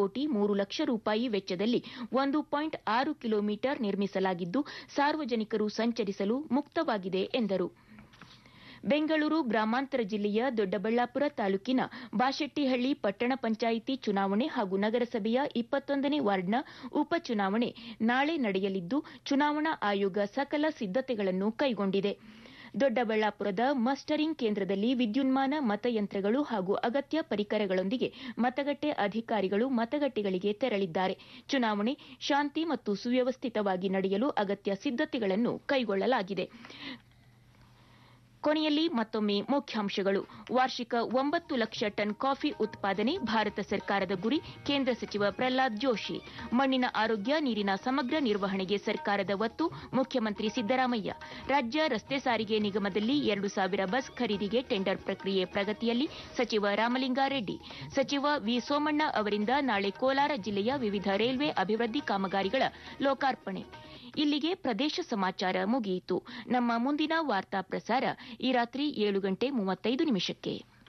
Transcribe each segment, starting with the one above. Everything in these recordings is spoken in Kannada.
ಕೋಟಿ ಮೂರು ಲಕ್ಷ ರೂಪಾಯಿ ವೆಚ್ಚದಲ್ಲಿ ಒಂದು ಪಾಯಿಂಟ್ ಆರು ಕಿಲೋಮೀಟರ್ ನಿರ್ಮಿಸಲಾಗಿದ್ದು ಸಾರ್ವಜನಿಕರು ಸಂಚರಿಸಲು ಮುಕ್ತವಾಗಿದೆ ಎಂದರು ಬೆಂಗಳೂರು ಗ್ರಾಮಾಂತರ ಜಿಲ್ಲೆಯ ದೊಡ್ಡಬಳ್ಳಾಪುರ ತಾಲೂಕಿನ ಬಾಶೆಟ್ಟಿಹಳ್ಳಿ ಪಟ್ಟಣ ಪಂಚಾಯಿತಿ ಚುನಾವಣೆ ಹಾಗೂ ನಗರಸಭೆಯ ಇಪ್ಪತ್ತೊಂದನೇ ವಾರ್ಡ್ನ ಉಪಚುನಾವಣೆ ನಾಳೆ ನಡೆಯಲಿದ್ದು ಚುನಾವಣಾ ಆಯೋಗ ಸಕಲ ಸಿದ್ದತೆಗಳನ್ನು ಕೈಗೊಂಡಿದೆ ದೊಡ್ಡಬಳ್ಳಾಪುರದ ಮಸ್ಟರಿಂಗ್ ಕೇಂದ್ರದಲ್ಲಿ ವಿದ್ಯುನ್ಮಾನ ಮತಯಂತ್ರಗಳು ಹಾಗೂ ಅಗತ್ಯ ಪರಿಕರಗಳೊಂದಿಗೆ ಮತಗಟ್ಟೆ ಅಧಿಕಾರಿಗಳು ಮತಗಟ್ಟೆಗಳಿಗೆ ತೆರಳಿದ್ದಾರೆ ಚುನಾವಣೆ ಶಾಂತಿ ಮತ್ತು ಸುವ್ಯವಸ್ಥಿತವಾಗಿ ನಡೆಯಲು ಅಗತ್ಯ ಸಿದ್ದತೆಗಳನ್ನು ಕೈಗೊಳ್ಳಲಾಗಿದೆ ಕೊನೆಯಲ್ಲಿ ಮತ್ತೊಮ್ಮೆ ಮುಖ್ಯಾಂಶಗಳು ವಾರ್ಷಿಕ ಒಂಬತ್ತು ಲಕ್ಷ ಟನ್ ಕಾಫಿ ಉತ್ಪಾದನೆ ಭಾರತ ಸರ್ಕಾರದ ಗುರಿ ಕೇಂದ್ರ ಸಚಿವ ಪ್ರಹ್ಲಾದ್ ಜೋಶಿ ಮಣ್ಣಿನ ಆರೋಗ್ಯ ನೀರಿನ ಸಮಗ್ರ ನಿರ್ವಹಣೆಗೆ ಸರ್ಕಾರದ ಒತ್ತು ಮುಖ್ಯಮಂತ್ರಿ ಸಿದ್ದರಾಮಯ್ಯ ರಾಜ್ಯ ರಸ್ತೆ ಸಾರಿಗೆ ನಿಗಮದಲ್ಲಿ ಎರಡು ಸಾವಿರ ಬಸ್ ಖರೀದಿಗೆ ಟೆಂಡರ್ ಪ್ರಕ್ರಿಯೆ ಪ್ರಗತಿಯಲ್ಲಿ ಸಚಿವ ರಾಮಲಿಂಗಾರೆಡ್ಡಿ ಸಚಿವ ವಿ ಸೋಮಣ್ಣ ಅವರಿಂದ ನಾಳೆ ಕೋಲಾರ ಜಿಲ್ಲೆಯ ವಿವಿಧ ರೈಲ್ವೆ ಅಭಿವೃದ್ಧಿ ಕಾಮಗಾರಿಗಳ ಲೋಕಾರ್ಪಣೆ ಇಲ್ಲಿಗೆ ಪ್ರದೇಶ ಸಮಾಚಾರ ಮುಗಿಯಿತು ನಮ್ಮ ಮುಂದಿನ ವಾರ್ತಾ ಪ್ರಸಾರ ಈ ರಾತ್ರಿ ಏಳು ಗಂಟೆ ಮೂವತ್ತೈದು ನಿಮಿಷಕ್ಕೆ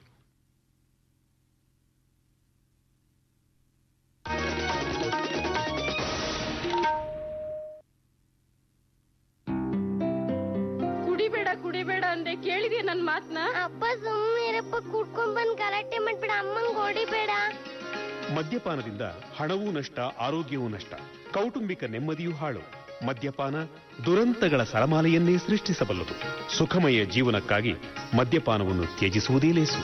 ಕುಡಿಬೇಡ ಕುಡಿಬೇಡ ಅಂದೆ ಕೇಳಿದೆ ನನ್ ಮಾತ್ನ ಅಪ್ಪ ಸುಮ್ಮನಿರಪ್ಪ ಕುಡ್ಕೊಂಡ್ ಬಂದ್ ಗಲಾಟೆ ಮಾಡ್ಬೇಡ ಅಮ್ಮಂಗ್ ಹೊಡಿಬೇಡ ಮದ್ಯಪಾನದಿಂದ ಹಣವೂ ನಷ್ಟ ಆರೋಗ್ಯವೂ ನಷ್ಟ ಕೌಟುಂಬಿಕ ನೆಮ್ಮದಿಯೂ ಹಾಳು ಮದ್ಯಪಾನ ದುರಂತಗಳ ಸರಮಾಲೆಯನ್ನೇ ಸೃಷ್ಟಿಸಬಲ್ಲದು ಸುಖಮಯ ಜೀವನಕ್ಕಾಗಿ ಮದ್ಯಪಾನವನ್ನು ತ್ಯಜಿಸುವುದೇ ಲೇಸು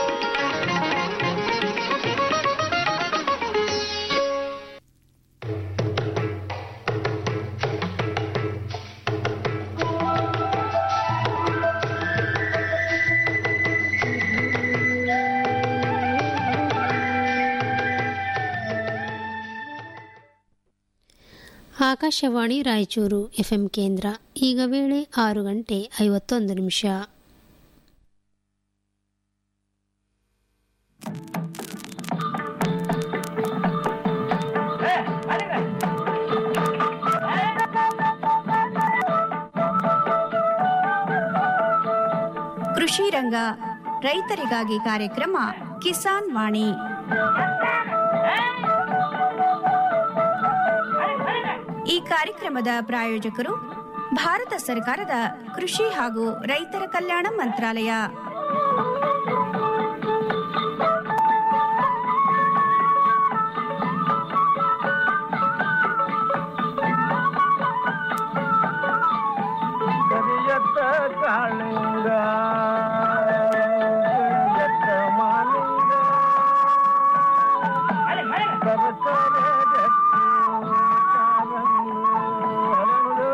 ಆಕಾಶವಾಣಿ ರಾಯಚೂರು ಎಫ್ಎಂ ಕೇಂದ್ರ ಈಗ ವೇಳೆ ಆರು ಗಂಟೆ ಐವತ್ತೊಂದು ನಿಮಿಷ ಕೃಷಿ ರಂಗ ರೈತರಿಗಾಗಿ ಕಾರ್ಯಕ್ರಮ ಕಿಸಾನ್ ವಾಣಿ ಈ ಕಾರ್ಯಕ್ರಮದ ಪ್ರಾಯೋಜಕರು ಭಾರತ ಸರ್ಕಾರದ ಕೃಷಿ ಹಾಗೂ ರೈತರ ಕಲ್ಯಾಣ ಮಂತ್ರಾಲಯ ಕರಿಯತ್ತ ಕಾಳಿಂಗ ಕರಿಯತ್ತ ಮಾಲಿಂಗ ಸರಸರ ಜಟ್ಟಿ ಕಾರಂಗಿ ಹರಳು.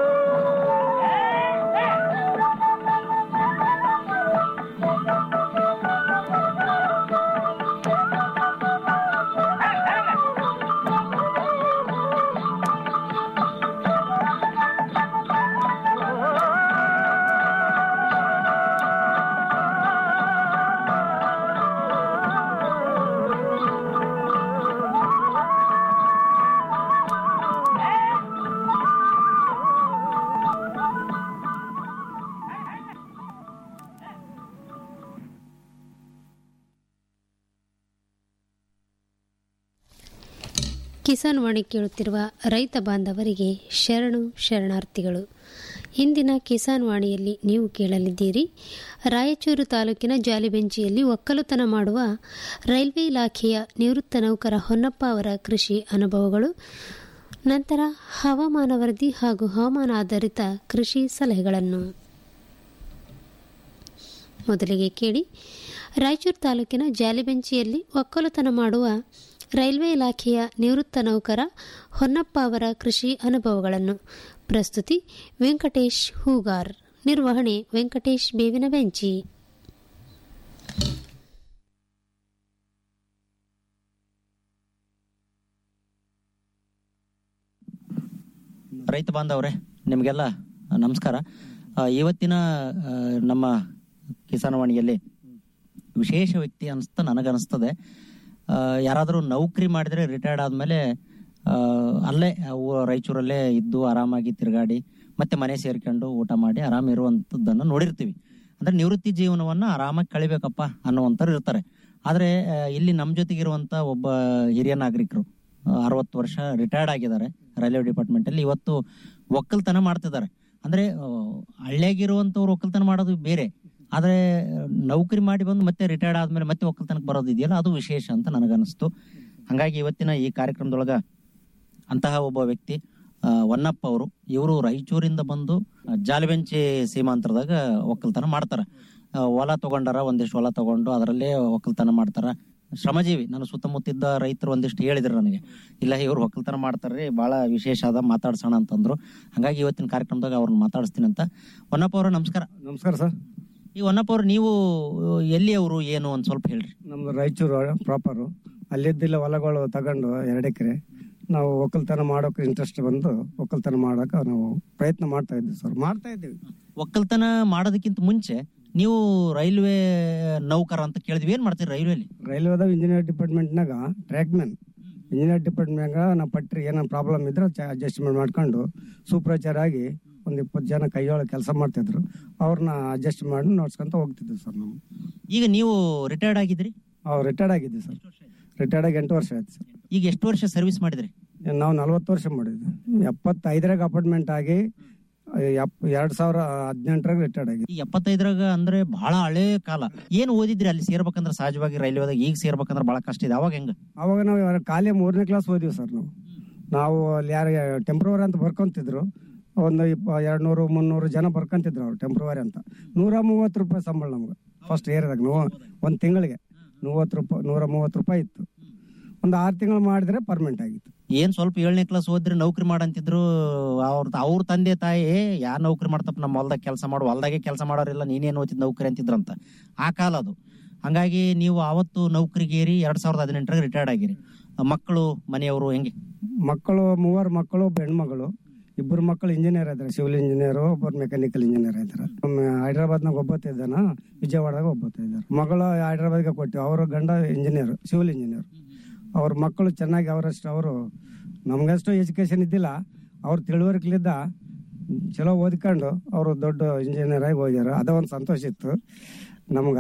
ಕಿಸಾನ್ ವಾಣಿ ಕೇಳುತ್ತಿರುವ ರೈತ ಬಾಂಧವರಿಗೆ ಶರಣು ಶರಣಾರ್ಥಿಗಳು ಇಂದಿನ ಕಿಸಾನ್ ವಾಣಿಯಲ್ಲಿ ನೀವು ಕೇಳಲಿದ್ದೀರಿ ರಾಯಚೂರು ತಾಲೂಕಿನ ಜಾಲಿಬೆಂಚಿಯಲ್ಲಿ ಒಕ್ಕಲುತನ ಮಾಡುವ ರೈಲ್ವೆ ಇಲಾಖೆಯ ನಿವೃತ್ತ ನೌಕರ ಹೊನ್ನಪ್ಪ ಅವರ ಕೃಷಿ ಅನುಭವಗಳು ನಂತರ ಹವಾಮಾನ ವರದಿ ಹಾಗೂ ಹವಾಮಾನ ಆಧಾರಿತ ಕೃಷಿ ಸಲಹೆಗಳನ್ನು ಮೊದಲಿಗೆ ಕೇಳಿ ರಾಯಚೂರು ತಾಲೂಕಿನ ಜಾಲಿಬೆಂಚಿಯಲ್ಲಿ ಒಕ್ಕಲುತನ ಮಾಡುವ ರೈಲ್ವೆ ಇಲಾಖೆಯ ನಿವೃತ್ತ ನೌಕರ ಹೊನ್ನಪ್ಪ ಅವರ ಕೃಷಿ ಅನುಭವಗಳನ್ನು ಪ್ರಸ್ತುತಿ ವೆಂಕಟೇಶ್ ಹೂಗಾರ್ ನಿರ್ವಹಣೆ ವೆಂಕಟೇಶ್ ಬೇವಿನ ಬೆಂಚಿ ರೈತ ಬಾಂಧವ್ರೆ ನಿಮಗೆಲ್ಲ ನಮಸ್ಕಾರ ಆ, ಇವತ್ತಿನ ಆ, ನಮ್ಮ ಕಿಸಾನವಾಣಿಯಲ್ಲಿ ವಿಶೇಷ ವ್ಯಕ್ತಿ ಅನಿಸ್ತಾ ನನಗನ್ನಿಸ್ತದೆ ಆ, ಯಾರಾದರೂ ನೌಕರಿ ಮಾಡಿದ್ರೆ ರಿಟೈರ್ಡ್ ಆದಮೇಲೆ ಅಲ್ಲೇ ಅವು ರಾಯಚೂರಲ್ಲೇ ಇದ್ದು ಆರಾಮಾಗಿ ತಿರುಗಾಡಿ ಮತ್ತೆ ಮನೆ ಸೇರ್ಕೊಂಡು ಊಟ ಮಾಡಿ ಆರಾಮ ಇರುವಂಥದ್ದನ್ನು ನೋಡಿರ್ತೀವಿ ಅಂದ್ರೆ ನಿವೃತ್ತಿ ಜೀವನವನ್ನ ಆರಾಮಾಗಿ ಕಳಿಬೇಕಪ್ಪ ಅನ್ನುವಂಥವ್ರು ಇರ್ತಾರೆ ಆದ್ರೆ ಆ, ಇಲ್ಲಿ ನಮ್ಮ ಜೊತೆಗಿರುವಂತ ಒಬ್ಬ ಹಿರಿಯ ನಾಗರಿಕರು ಅರವತ್ತು ವರ್ಷ ರಿಟೈರ್ಡ್ ಆಗಿದ್ದಾರೆ ರೈಲ್ವೆ ಡಿಪಾರ್ಟ್ಮೆಂಟ್ ಅಲ್ಲಿ ಇವತ್ತು ಒಕ್ಕಲ್ತನ ಮಾಡ್ತಿದ್ದಾರೆ ಅಂದ್ರೆ ಆ, ಹಳ್ಳಿಯಾಗಿರುವಂತವ್ರು ಒಕ್ಕಲ್ತನ ಮಾಡೋದು ಬೇರೆ ಆದ್ರೆ ನೌಕರಿ ಮಾಡಿ ಬಂದು ಮತ್ತೆ ರಿಟೈರ್ಡ್ ಆದ್ಮೇಲೆ ಮತ್ತೆ ಒಕ್ಕಲ್ತನಕ್ಕೆ ಬರೋದು ಇದೆಯಲ್ಲ ಅದು ವಿಶೇಷ ಅಂತ ನನಗನ್ನಿಸ್ತು ಹಂಗಾಗಿ ಇವತ್ತಿನ ಈ ಕಾರ್ಯಕ್ರಮದೊಳಗ ಅಂತಹ ಒಬ್ಬ ವ್ಯಕ್ತಿ ಆ, ವನ್ನಪ್ಪ ಅವರು ಇವರು ರಾಯಚೂರಿಂದ ಬಂದು ಆ, ಜಾಲಬೆಂಚಿ ಸೀಮಾಂತರದಾಗ ಒಕ್ಕಲ್ತನ ಮಾಡ್ತಾರ ಆ, ಹೊಲ ತಗೊಂಡಾರ ಒಂದಿಷ್ಟು ಹೊಲ ತಗೊಂಡು ಅದರಲ್ಲೇ ಒಕ್ಕಲ್ತನ ಮಾಡ್ತಾರ ಶ್ರಮಜೀವಿ ನಾನು ಸುತ್ತಮುತ್ತಿದ್ದ ರೈತರು ಒಂದಿಷ್ಟು ಹೇಳಿದ್ರು ನನಗೆ ಇಲ್ಲ ಇವ್ರು ಒಕ್ಕಲ್ತನ ಮಾಡ್ತಾರ್ರಿ ಬಹಳ ವಿಶೇಷ ಅದ ಮಾತಾಡ್ಸೋಣ ಅಂತಂದ್ರು ಹಂಗಾಗಿ ಇವತ್ತಿನ ಕಾರ್ಯಕ್ರಮದಾಗ ಅವ್ರನ್ನ ಮಾತಾಡಿಸ್ತೀನಿ ಅಂತ ಹೊನ್ನಪ್ಪ ಅವರು ನಮಸ್ಕಾರ ನಮಸ್ಕಾರ ಸರ್ ಈ ಹೊನ್ನಪ್ಪ ಅವರು ನೀವು ಎಲ್ಲಿ ಅವರು ಏನು ಒಂದ್ ಸ್ವಲ್ಪ ಹೇಳ್ರಿ ನಮ್ದು ರಾಯಚೂರು ಪ್ರಾಪರು ಅಲ್ಲಿದ್ದಿಲ್ಲ ಹೊಲಗಳು ತಗೊಂಡು ಎರಡು ಎಕರೆ ನಾವು ಒಕ್ಕಲ್ತನ ಮಾಡೋಕೆ ಇಂಟ್ರೆಸ್ಟ್ ಬಂದು ಒಕ್ಕಲ್ತನ ಮಾಡೋಕೆ ನಾವು ಪ್ರಯತ್ನ ಮಾಡ್ತಾ ಇದ್ದೀವಿ ಸರ್ ಮಾಡ್ತಾ ಇದ್ದೀವಿ ಒಕ್ಕಲ್ತನ ಮಾಡೋದಕ್ಕಿಂತ ಮುಂಚೆ ನೀವು ರೈಲ್ವೆ ನೌಕರ ಅಂತ ಕೇಳಿದ್ವಿ ಏನ್ ಮಾಡ್ತೀರಿ ರೈಲ್ವೆಲಿ ರೈಲ್ವೆದಾಗ ಇಂಜಿನಿಯರ್ ಡಿಪಾರ್ಟ್ಮೆಂಟ್ನಾಗ ಟ್ರ್ಯಾಕ್ ಮ್ಯಾನ್ ಇಂಜಿನಿಯರ್ ಡಿಪಾರ್ಟ್ಮೆಂಟ್ನಾಗ ನಾವು ಪಟ್ರಿ ಏನೋ ಪ್ರಾಬ್ಲಮ್ ಇದ್ರೆ ಅಡ್ಜಸ್ಟ್ಮೆಂಟ್ ಮಾಡ್ಕೊಂಡು ಸೂಪರ್ವೈಸರ್ ಆಗಿ ಒಂದು ಇಪ್ಪತ್ತು ಜನ ಕೈಯೊಳಗೆ ಕೆಲಸ ಮಾಡ್ತಿದ್ರು ಅವ್ರನ್ನ ಅಡ್ಜಸ್ಟ್ ಮಾಡಿ ನೋಡ್ಸ್ಕೊಂತ ಹೋಗ್ತಿದ್ವಿ ಸರ್ ನಾವು ಈಗ ನೀವು ರಿಟೈರ್ಡ್ ಆಗಿದ್ರಿ ಅವ್ರು ರಿಟೈರ್ಡ್ ಆಗಿದ್ವಿ ಸರ್ ರಿಟೈರ್ಡ್ ಆಗಿ ಎಂಟು ವರ್ಷ ಆಯ್ತು ಸರ್ ಈಗ ಎಷ್ಟು ವರ್ಷ ಸರ್ವಿಸ್ ಮಾಡಿದ್ರಿ ನಾವು ನಲ್ವತ್ತು ವರ್ಷ ಮಾಡಿದ್ವಿ ಎಪ್ಪತ್ತೈದರಾಗ ಅಪಾರ್ಟ್ಮೆಂಟ್ ಆಗಿ ಎಪ್ ಎರಡು ಸಾವಿರ ಹದಿನೆಂಟರಾಗ ರಿಟೈರ್ಡ್ ಆಗಿ ಈ ಎಪ್ಪತ್ತೈದರಾಗ ಅಂದ್ರೆ ಬಹಳ ಹಳೆ ಕಾಲ ಏನ್ ಓದಿದ್ರಿ ಅಲ್ಲಿ ಸೇರ್ಬೇಕಂದ್ರೆ ಸಹಜವಾಗಿ ರೈಲ್ವೆದಾಗ ಈಗ ಸೇರ್ಬೇಕಂದ್ರೆ ಬಹಳ ಕಷ್ಟ ಇದೆ ಅವಾಗ ಹೆಂಗ ಅವಾಗ ನಾವು ಯಾರ- ಖಾಲಿ ಮೂರನೇ ಕ್ಲಾಸ್ ಓದಿವಿ ಸರ್ ನಾವು ನಾವು ಅಲ್ಲಿ ಯಾರು ಟೆಂಪ್ರವರಿ ಅಂತ ಬರ್ಕೊಂತಿದ್ರು ಒಂದು ಇಪ್ಪ ಎರಡು ನೂರು ಮುನ್ನೂರು ಜನ ಬರ್ಕೊಂತಿದ್ರು ಅವ್ರು ಟೆಂಪ್ರವರಿ ಅಂತ ನೂರ ಮೂವತ್ತು ರೂಪಾಯಿ ಸಂಬಳ ನಮ್ಗೆ ಫಸ್ಟ್ ಏರಿಯಾದಾಗ ನಾವು ಒಂದು ತಿಂಗಳಿಗೆ ಮೂವತ್ತು ರೂಪಾಯಿ ನೂರ ಮೂವತ್ತು ರೂಪಾಯಿ ಇತ್ತು ಒಂದು ಆರು ತಿಂಗಳು ಮಾಡಿದ್ರೆ ಪರ್ಮನೆಂಟ್ ಆಗಿತ್ತು ಏನ್ ಸ್ವಲ್ಪ ಏಳನೇ ಕ್ಲಾಸ್ ಓದ್ರಿ ನೌಕರಿ ಮಾಡಂತಿದ್ರು ಅವ್ರ ಅವ್ರ ತಂದೆ ತಾಯಿ ಏ ಯಾ ನೌಕರಿ ಮಾಡ್ತಪ್ಪ ನಮ್ಮ ಹೊಲ್ದಾಗ ಕೆಲಸ ಮಾಡು ಹೊಲ್ದಾಗೆ ಕೆಲಸ ಮಾಡೋರಿಲ್ಲ ನೀನೇನ್ ಓದಿದ್ ನೌಕರಿ ಅಂತಿದ್ರಂತ ಆ ಕಾಲ ಅದು ಹಂಗಾಗಿ ನೀವು ಅವತ್ತು ನೌಕರಿಗೇರಿ ಎರಡ್ ಸಾವಿರದ ಹದಿನೆಂಟರಾಗ ರಿಟೈರ್ಡ್ ಆಗಿರಿ ಮಕ್ಕಳು ಮನೆಯವರು ಹೆಂಗೆ ಮಕ್ಕಳು ಮೂವರು ಮಕ್ಕಳು ಒಬ್ಬ ಹೆಣ್ಮಗಳು ಇಬ್ಬರು ಮಕ್ಕಳು ಇಂಜಿನಿಯರ್ ಇದ್ದಾರೆ ಸಿವಿಲ್ ಇಂಜಿನಿಯರ್ ಒಬ್ಬರು ಮೆಕ್ಯಾನಿಕಲ್ ಇಂಜಿನಿಯರ್ ಇದ್ದಾರೆ ಹೈದ್ರಾಬಾದ್ನಾಗ ಒಬ್ಬತ್ತ ಇದ್ದಾನ ವಿಜಯವಾಡದಾಗ ಒಬ್ಬತ್ತ ಇದ್ದಾರೆ ಮಗಳು ಹೈದ್ರಾಬಾದ್ಗೆ ಕೊಟ್ಟಿವಿ ಅವ್ರ ಗಂಡ ಇಂಜಿನಿಯರ್ ಸಿವಿಲ್ ಇಂಜಿನಿಯರ್ ಅವ್ರ ಮಕ್ಕಳು ಚೆನ್ನಾಗಿ ಅವರಷ್ಟು ಅವರು ನಮ್ಗಷ್ಟು ಎಜುಕೇಶನ್ ಇದ್ದಿಲ್ಲ ಅವ್ರ ತಿಳುವಳಿಕೆಲಿದ್ದ ಚಲೋ ಓದ್ಕೊಂಡು ಅವರು ದೊಡ್ಡ ಇಂಜಿನಿಯರ್ ಆಗಿ ಹೋಗ್ಯಾರ ಅದ ಒಂದು ಸಂತೋಷ ಇತ್ತು ನಮ್ಗ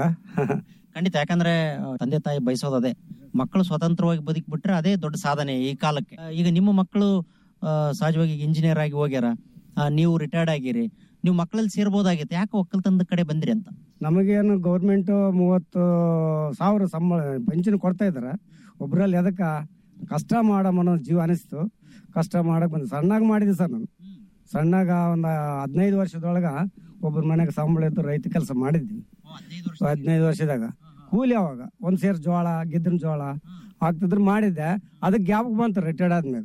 ಖಂಡಿತ ಯಾಕಂದ್ರೆ ಆ, ತಂದೆ ತಾಯಿ ಬಯಸೋದು ಅದೇ ಮಕ್ಕಳು ಸ್ವತಂತ್ರವಾಗಿ ಬದುಕ್ಬಿಟ್ರೆ ಅದೇ ದೊಡ್ಡ ಸಾಧನೆ ಈ ಕಾಲಕ್ಕೆ ಆ, ಈಗ ನಿಮ್ಮ ಮಕ್ಕಳು ಆ, ಸಹಜವಾಗಿ ಇಂಜಿನಿಯರ್ ಆಗಿ ಹೋಗ್ಯಾರ ಆ, ನೀವು ರಿಟೈರ್ಡ್ ಆಗಿರಿ ನೀವು ಮಕ್ಕಳಲ್ಲಿ ಸೇರ್ಬೋದಾಗಿತ್ತು ಯಾಕೆ ಒಕ್ಕಲ್ತನದ ಕಡೆ ಬಂದ್ರಿ ಅಂತ ನಮಗೇನು ಗೌರ್ಮೆಂಟ್ ಮೂವತ್ತು ಸಾವಿರ ಸಂಬಳ ಪೆನ್ಷನ್ ಕೊಡ್ತಾ ಇದಾರೆ ಒಬ್ರಲ್ಲಿ ಅದಕ್ಕೆ ಕಷ್ಟ ಮಾಡೋ ಅನ್ನೋ ಜೀವ ಅನಿಸ್ತು ಕಷ್ಟ ಮಾಡಕ್ ಬಂದು ಸಣ್ಣಾಗ ಮಾಡಿದ್ವಿ ಸರ್ ನಾನು ಸಣ್ಣಾಗ ಒಂದು ಹದಿನೈದು ವರ್ಷದೊಳಗ ಒಬ್ಬರ ಮನೆಗೆ ಸಂಬಳ ಇದ್ದು ರೈತ ಕೆಲಸ ಮಾಡಿದ್ವಿ ಹದಿನೈದು ವರ್ಷದಾಗ ಕೂಲಿ ಅವಾಗ ಒಂದ್ ಸೇರ್ ಜೋಳ ಗಿದ್ದಿನ ಜೋಳ ಹಾಕ್ತಿದ್ರು ಮಾಡಿದ್ದೆ ಅದಕ್ಕೆ ಗ್ಯಾಪ್ ಬಂತು ರಿಟೈರ್ಡ್ ಆದ್ಮೇಲೆ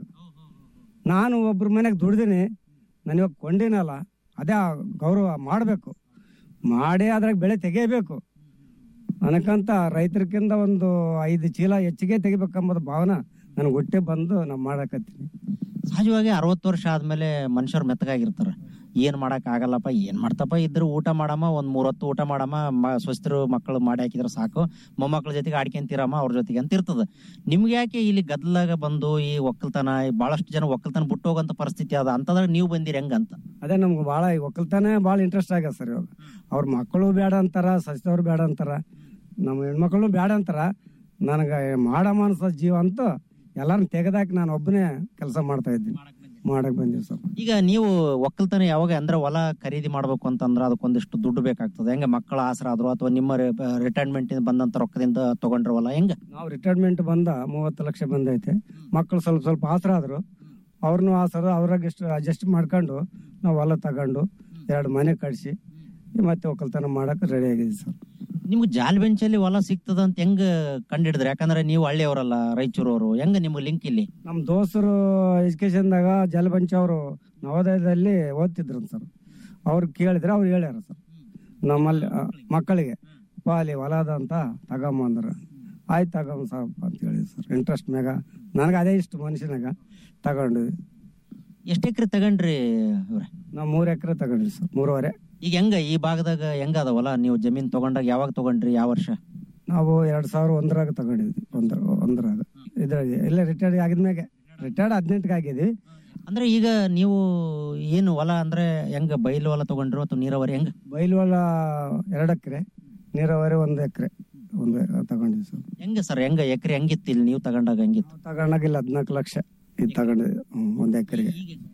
ನಾನು ಒಬ್ರ ಮನೆಗೆ ದುಡ್ದೀನಿ ನಾನು ಇವಾಗ ಕೊಂಡಿನಲ್ಲ ಅದೇ ಆ ಗೌರವ ಮಾಡಬೇಕು ಮಾಡಿ ಅದ್ರಾಗ ಬೆಳೆ ತೆಗಿಬೇಕು ನನಗಂತ ರೈತರಿಗಿಂತ ಒಂದು ಐದು ಚೀಲ ಹೆಚ್ಚಿಗೆ ತೆಗಿಬೇಕಂಬುದು ಭಾವನೆ ನನಗೆ ಹೊಟ್ಟೆ ಬಂದು ನಾನು ಮಾಡಕತ್ತೀನಿ ಸಹಜವಾಗಿ ಅರವತ್ತು ವರ್ಷ ಆದ್ಮೇಲೆ ಮನುಷ್ಯರು ಮೆತ್ತಗಾಗಿರ್ತಾರ ಏನ್ ಮಾಡಕ್ ಆಗಲ್ಲಪ್ಪ ಏನ್ ಮಾಡ್ತಪ್ಪ ಇದ್ರು ಊಟ ಮಾಡಮ್ಮ ಒಂದ್ ಮೂರೊತ್ತು ಊಟ ಮಾಡಮ್ಮ ಮ- ಸ್ವಸ್ಥರು ಮಕ್ಕಳು ಮಾಡಿ ಹಾಕಿದ್ರೆ ಸಾಕು ಮೊಮ್ಮಕ್ಳ ಜೊತೆಗೆ ಆಡ್ಕೊಂತೀರಮ್ಮ ಅವ್ರ ಜೊತೆಗೆ ಅಂತ ಇರ್ತದ ನಿಮ್ಗೆ ಯಾಕೆ ಇಲ್ಲಿ ಗದ್ಲಾಗ ಬಂದು ಈ ಒಕ್ಕಲ್ತನ ಈ ಬಹಳಷ್ಟು ಜನ ಒಕ್ಕಲ್ತನ ಬಿಟ್ಟು ಹೋಗಂತ ಪರಿಸ್ಥಿತಿ ಅದ ಅಂತಂದ್ರೆ ನೀವು ಬಂದಿರಿ ಹೆಂಗಂತ ಅದೇ ನಮ್ಗೆ ಭಾಳ ಈ ಒಕ್ಕಲ್ತಾನೆ ಭಾಳ ಇಂಟ್ರೆಸ್ಟ್ ಆಗ್ಯದ ಸರ್ ಇವಾಗ ಅವ್ರ ಮಕ್ಕಳು ಬೇಡ ಅಂತಾರ ಸಸ್ಯವ್ರು ಬೇಡ ಅಂತಾರ ನಮ್ಮ ಹೆಣ್ಮಕ್ಳು ಬೇಡ ಅಂತಾರ ನನಗೆ ಮಾಡಮ್ಮ ಅನ್ಸೋ ಜೀವ ಅಂತ ಎಲ್ಲಾರನ್ನ ತೆಗೆದಾಕಿ ನಾನು ಒಬ್ಬನೇ ಕೆಲಸ ಮಾಡ್ತಾ ಇದ್ದೀನಿ ಮಾಡಕ್ ಬಂದೀವಿ ಸರ್ ಈಗ ನೀವು ಒಕ್ಕಲ್ತನ ಯಾವಾಗ ಅಂದ್ರೆ ಹೊಲ ಖರೀದಿ ಮಾಡ್ಬೇಕು ಅಂತಂದ್ರೆ ಅದಕ್ಕೊಂದಿಷ್ಟು ದುಡ್ಡು ಬೇಕಾಗ್ತದೆ ಹೆಂಗ ಮಕ್ಕಳ ಆಸರ ಆದ್ರು ಅಥವಾ ನಿಮ್ಮ ರಿಟೈರ್ಮೆಂಟ್ ಬಂದಂತ ರೊಕ್ಕದಿಂದ ತಗೊಂಡ್ರ ಹೊಲ ಹೆಂಗ ನಾವು ರಿಟೈರ್ಮೆಂಟ್ ಬಂದ ಮೂವತ್ತು ಲಕ್ಷ ಬಂದೈತೆ ಮಕ್ಕಳು ಸ್ವಲ್ಪ ಸ್ವಲ್ಪ ಆಸರ ಆದ್ರು ಅವ್ರನ್ನೂ ಆಸರ ಅವ್ರಾಗ ಎಷ್ಟು ಅಡ್ಜಸ್ಟ್ ಮಾಡ್ಕೊಂಡು ನಾವು ಹೊಲ ತಗೊಂಡು ಎರಡು ಮನೆ ಕಟ್ಸಿ ಮತ್ತೆ ಒಕ್ಕಲ್ತನ ಮಾಡಕ್ಕೆ ರೆಡಿ ಆಗಿದ್ದೀವಿ ಸರ್ ನಿಮ್ಗೆ ಜಾಲ್ ಬೆಂಚಲ್ಲಿ ಹೊಲ ಸಿಗ್ತದ ಅಂತ ಹೆಂಗ್ ಕಂಡಿಡಿದ್ರಿ ಯಾಕಂದ್ರೆ ನೀವು ಹಳ್ಳಿಯವರಲ್ಲ ರಾಯಚೂರವರು ಹೆಂಗ ನಿಮ್ಗೆ ಲಿಂಕ್ ಇಲ್ಲಿ ನಮ್ಮ ದೋಸ್ತರು ಎಜುಕೇಶನ್ದಾಗ ಜಲಪಂಚ ಅವರು ನವೋದಯದಲ್ಲಿ ಓದ್ತಿದ್ರು ಸರ್ ಅವ್ರು ಕೇಳಿದ್ರೆ ಅವ್ರು ಹೇಳ್ಯಾರ ಸರ್ ನಮ್ಮಲ್ಲಿ ಆ, ಮಕ್ಕಳಿಗೆ ಅಪ್ಪ ಅಲ್ಲಿ ಹೊಲ ಅದ ಅಂತ ತಗೊಂಬಂದ್ರ ಆಯ್ತು ತಗೊಂಬ ಸಾರಪ್ಪ ಅಂತ ಹೇಳಿದ್ರು ಸರ್ ಇಂಟ್ರೆಸ್ಟ್ ಮ್ಯಾಗ ನನಗೆ ಅದೇ ಇಷ್ಟು ಮನುಷ್ಯನಾಗ ತಗೊಂಡ್ವಿ ಎಷ್ಟ್ ಎಕರೆ ತಗೊಂಡ್ರಿ ಇವ್ರೆ ನಾವು ಮೂರು ಎಕರೆ ತಗೊಂಡ್ವಿ ಸರ್ ಮೂರುವರೆ ಈಗ ಹೆಂಗ ಈ ಭಾಗದಾಗ ಹೆಂಗ ಅದ ಹೊಲ ನೀವು ಜಮೀನ್ ತಗೊಂಡಾಗ ಯಾವಾಗ ತಗೊಂಡ್ರಿ ಯಾವ ವರ್ಷ ನಾವು ಎರಡು ಸಾವಿರ ಒಂದರಾಗ ತಗೊಂಡಿದ್ವಿ ಒಂದ್ರ ಒಂದರಾಗ ಇದ್ರಾಗ ಎಲ್ಲ ರಿಟೈರ್ಡ್ ಆಗಿದ್ಮ್ಯಾಗೆ ರಿಟೈರ್ಡ್ ಹದಿನೆಂಟಕ್ಕೆ ಆಗಿದ್ವಿ ಅಂದ್ರೆ ಈಗ ನೀವು ಏನು ಹೊಲ ಅಂದ್ರೆ ಹೆಂಗ ಬಯಲು ಹೊಲ ತಗೊಂಡ್ರು ಅಥವಾ ನೀರಾವರಿ ಹೆಂಗ ಬೈಲು ಹೊಲ ಎರಡು ಎಕರೆ ನೀರಾವರಿ ಒಂದು ಎಕರೆ ಒಂದು ತಗೊಂಡಿದ್ವಿ ಸರ್ ಹೆಂಗೆ ಸರ್ ಹೆಂಗ ಎಕರೆ ಹೆಂಗಿತ್ತು ಇಲ್ಲಿ ನೀವು ತಗೊಂಡಾಗ ಹೆಂಗಿತ್ತು ತಗೊಂಡಾಗ ಇಲ್ಲಿ ಹದಿನಾಲ್ಕು ಲಕ್ಷ ಇದು ತಗೊಂಡಿದ್ವಿ ಹ್ಮ್, ಒಂದು ಎಕರೆಗೆ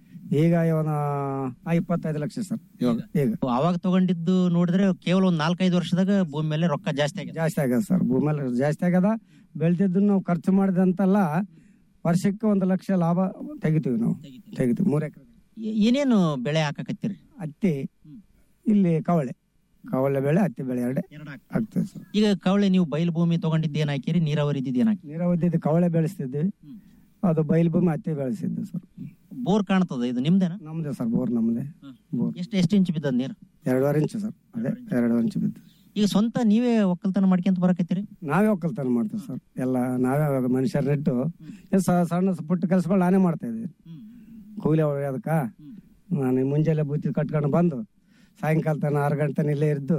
ಈಗ ಇವನ ಆ, ಇಪ್ಪತ್ತೈದು ಲಕ್ಷ ಸರ್ ಇವಾಗ ಈಗ ಅವಾಗ ತಗೊಂಡಿದ್ದು ನೋಡಿದ್ರೆ ಕೇವಲ ಒಂದ್ ನಾಲ್ಕೈದು ವರ್ಷದಾಗ ಭೂಮಿ ಮೇಲೆ ರೊಕ್ಕ ಜಾಸ್ತಿ ಆಗಿದೆ ಜಾಸ್ತಿ ಆಗ್ಯದ ಸರ್ ಭೂಮಿಯಲ್ಲಿ ಜಾಸ್ತಿ ಆಗ್ಯದ ಬೆಳ್ದಿದ್ದನ್ನು ನಾವು ಖರ್ಚು ಮಾಡಿದಂತೆಲ್ಲ ವರ್ಷಕ್ಕೆ ಒಂದು ಲಕ್ಷ ಲಾಭ ತೆಗಿತೀವಿ ನಾವು ತೆಗಿತೀವಿ ಮೂರು ಎಕರೆ ಏ- ಏನೇನು ಬೆಳೆ ಹಾಕಕತ್ತೀರಿ ಹತ್ತಿ ಇಲ್ಲಿ ಕವಳೆ ಕವಳೆ ಬೆಳೆ ಹತ್ತಿ ಬೆಳೆ ಎರಡೇ ಆಗ್ತದೆ ಸರ್ ಈಗ ಕವಳೆ ನೀವು ಬಯಲು ಭೂಮಿ ತಗೊಂಡಿದ್ದು ಏನ್ ಹಾಕಿರಿ ನೀರಾವರಿ ಇದ್ದಿದ್ದು ಏನ್ ಹಾಕಿ ನೀರಾವರಿ ಕವಳೆ ಬೆಳೆಸ್ತಿದ್ವಿ ಅದು ಬಯಲು ಭೂಮಿ ಹತ್ತಿ ಬೆಳೆಸಿದ್ವಿ ಸರ್ ಬೋರ್ ಕಾಣ್ತದ ಇದು ನಿಮ್ದೇನಾ ನಮ್ದೇ ಸರ್ ಬೋರ್ ನಮ್ದೇ ಬೋರ್ ಎಷ್ಟು ಎಷ್ಟು ಇಂಚ್ ಬಿದ್ದದ ನೀರು ಎರಡೂವರೆ ಇಂಚು ಸರ್ ಅದೇ ಎರಡೂವರೆ ಇಂಚು ಬಿದ್ದು ಈಗ ಸ್ವಂತ ನೀವೇ ಒಕ್ಕಲ್ತನ ಮಾಡ್ಕೊಂತ ಬರಕತ್ತೀರಿ ನಾವೇ ಒಕ್ಕಲ್ತನ ಮಾಡ್ತೀವಿ ಸರ್ ಎಲ್ಲ ನಾವೇ ಅವಾಗ ಮನುಷ್ಯರನ್ನಿಟ್ಟು ಏನ್ ಸ- ಸಣ್ಣ ಪುಟ್ಟ ಕೆಲಸಗಳು ನಾನೇ ಮಾಡ್ತಾ ಇದ್ದೆ ಕೂಲಿ ಅದಕ್ಕ ನಾನು ಮುಂಜಾನೆ ಬುತ್ತಿ ಕಟ್ಕೊಂಡು ಬಂದು ಸಾಯಂಕಾಲ ತನ ಆರು ಗಂಟೆ ತನ ಇಲ್ಲೇ ಇದ್ದು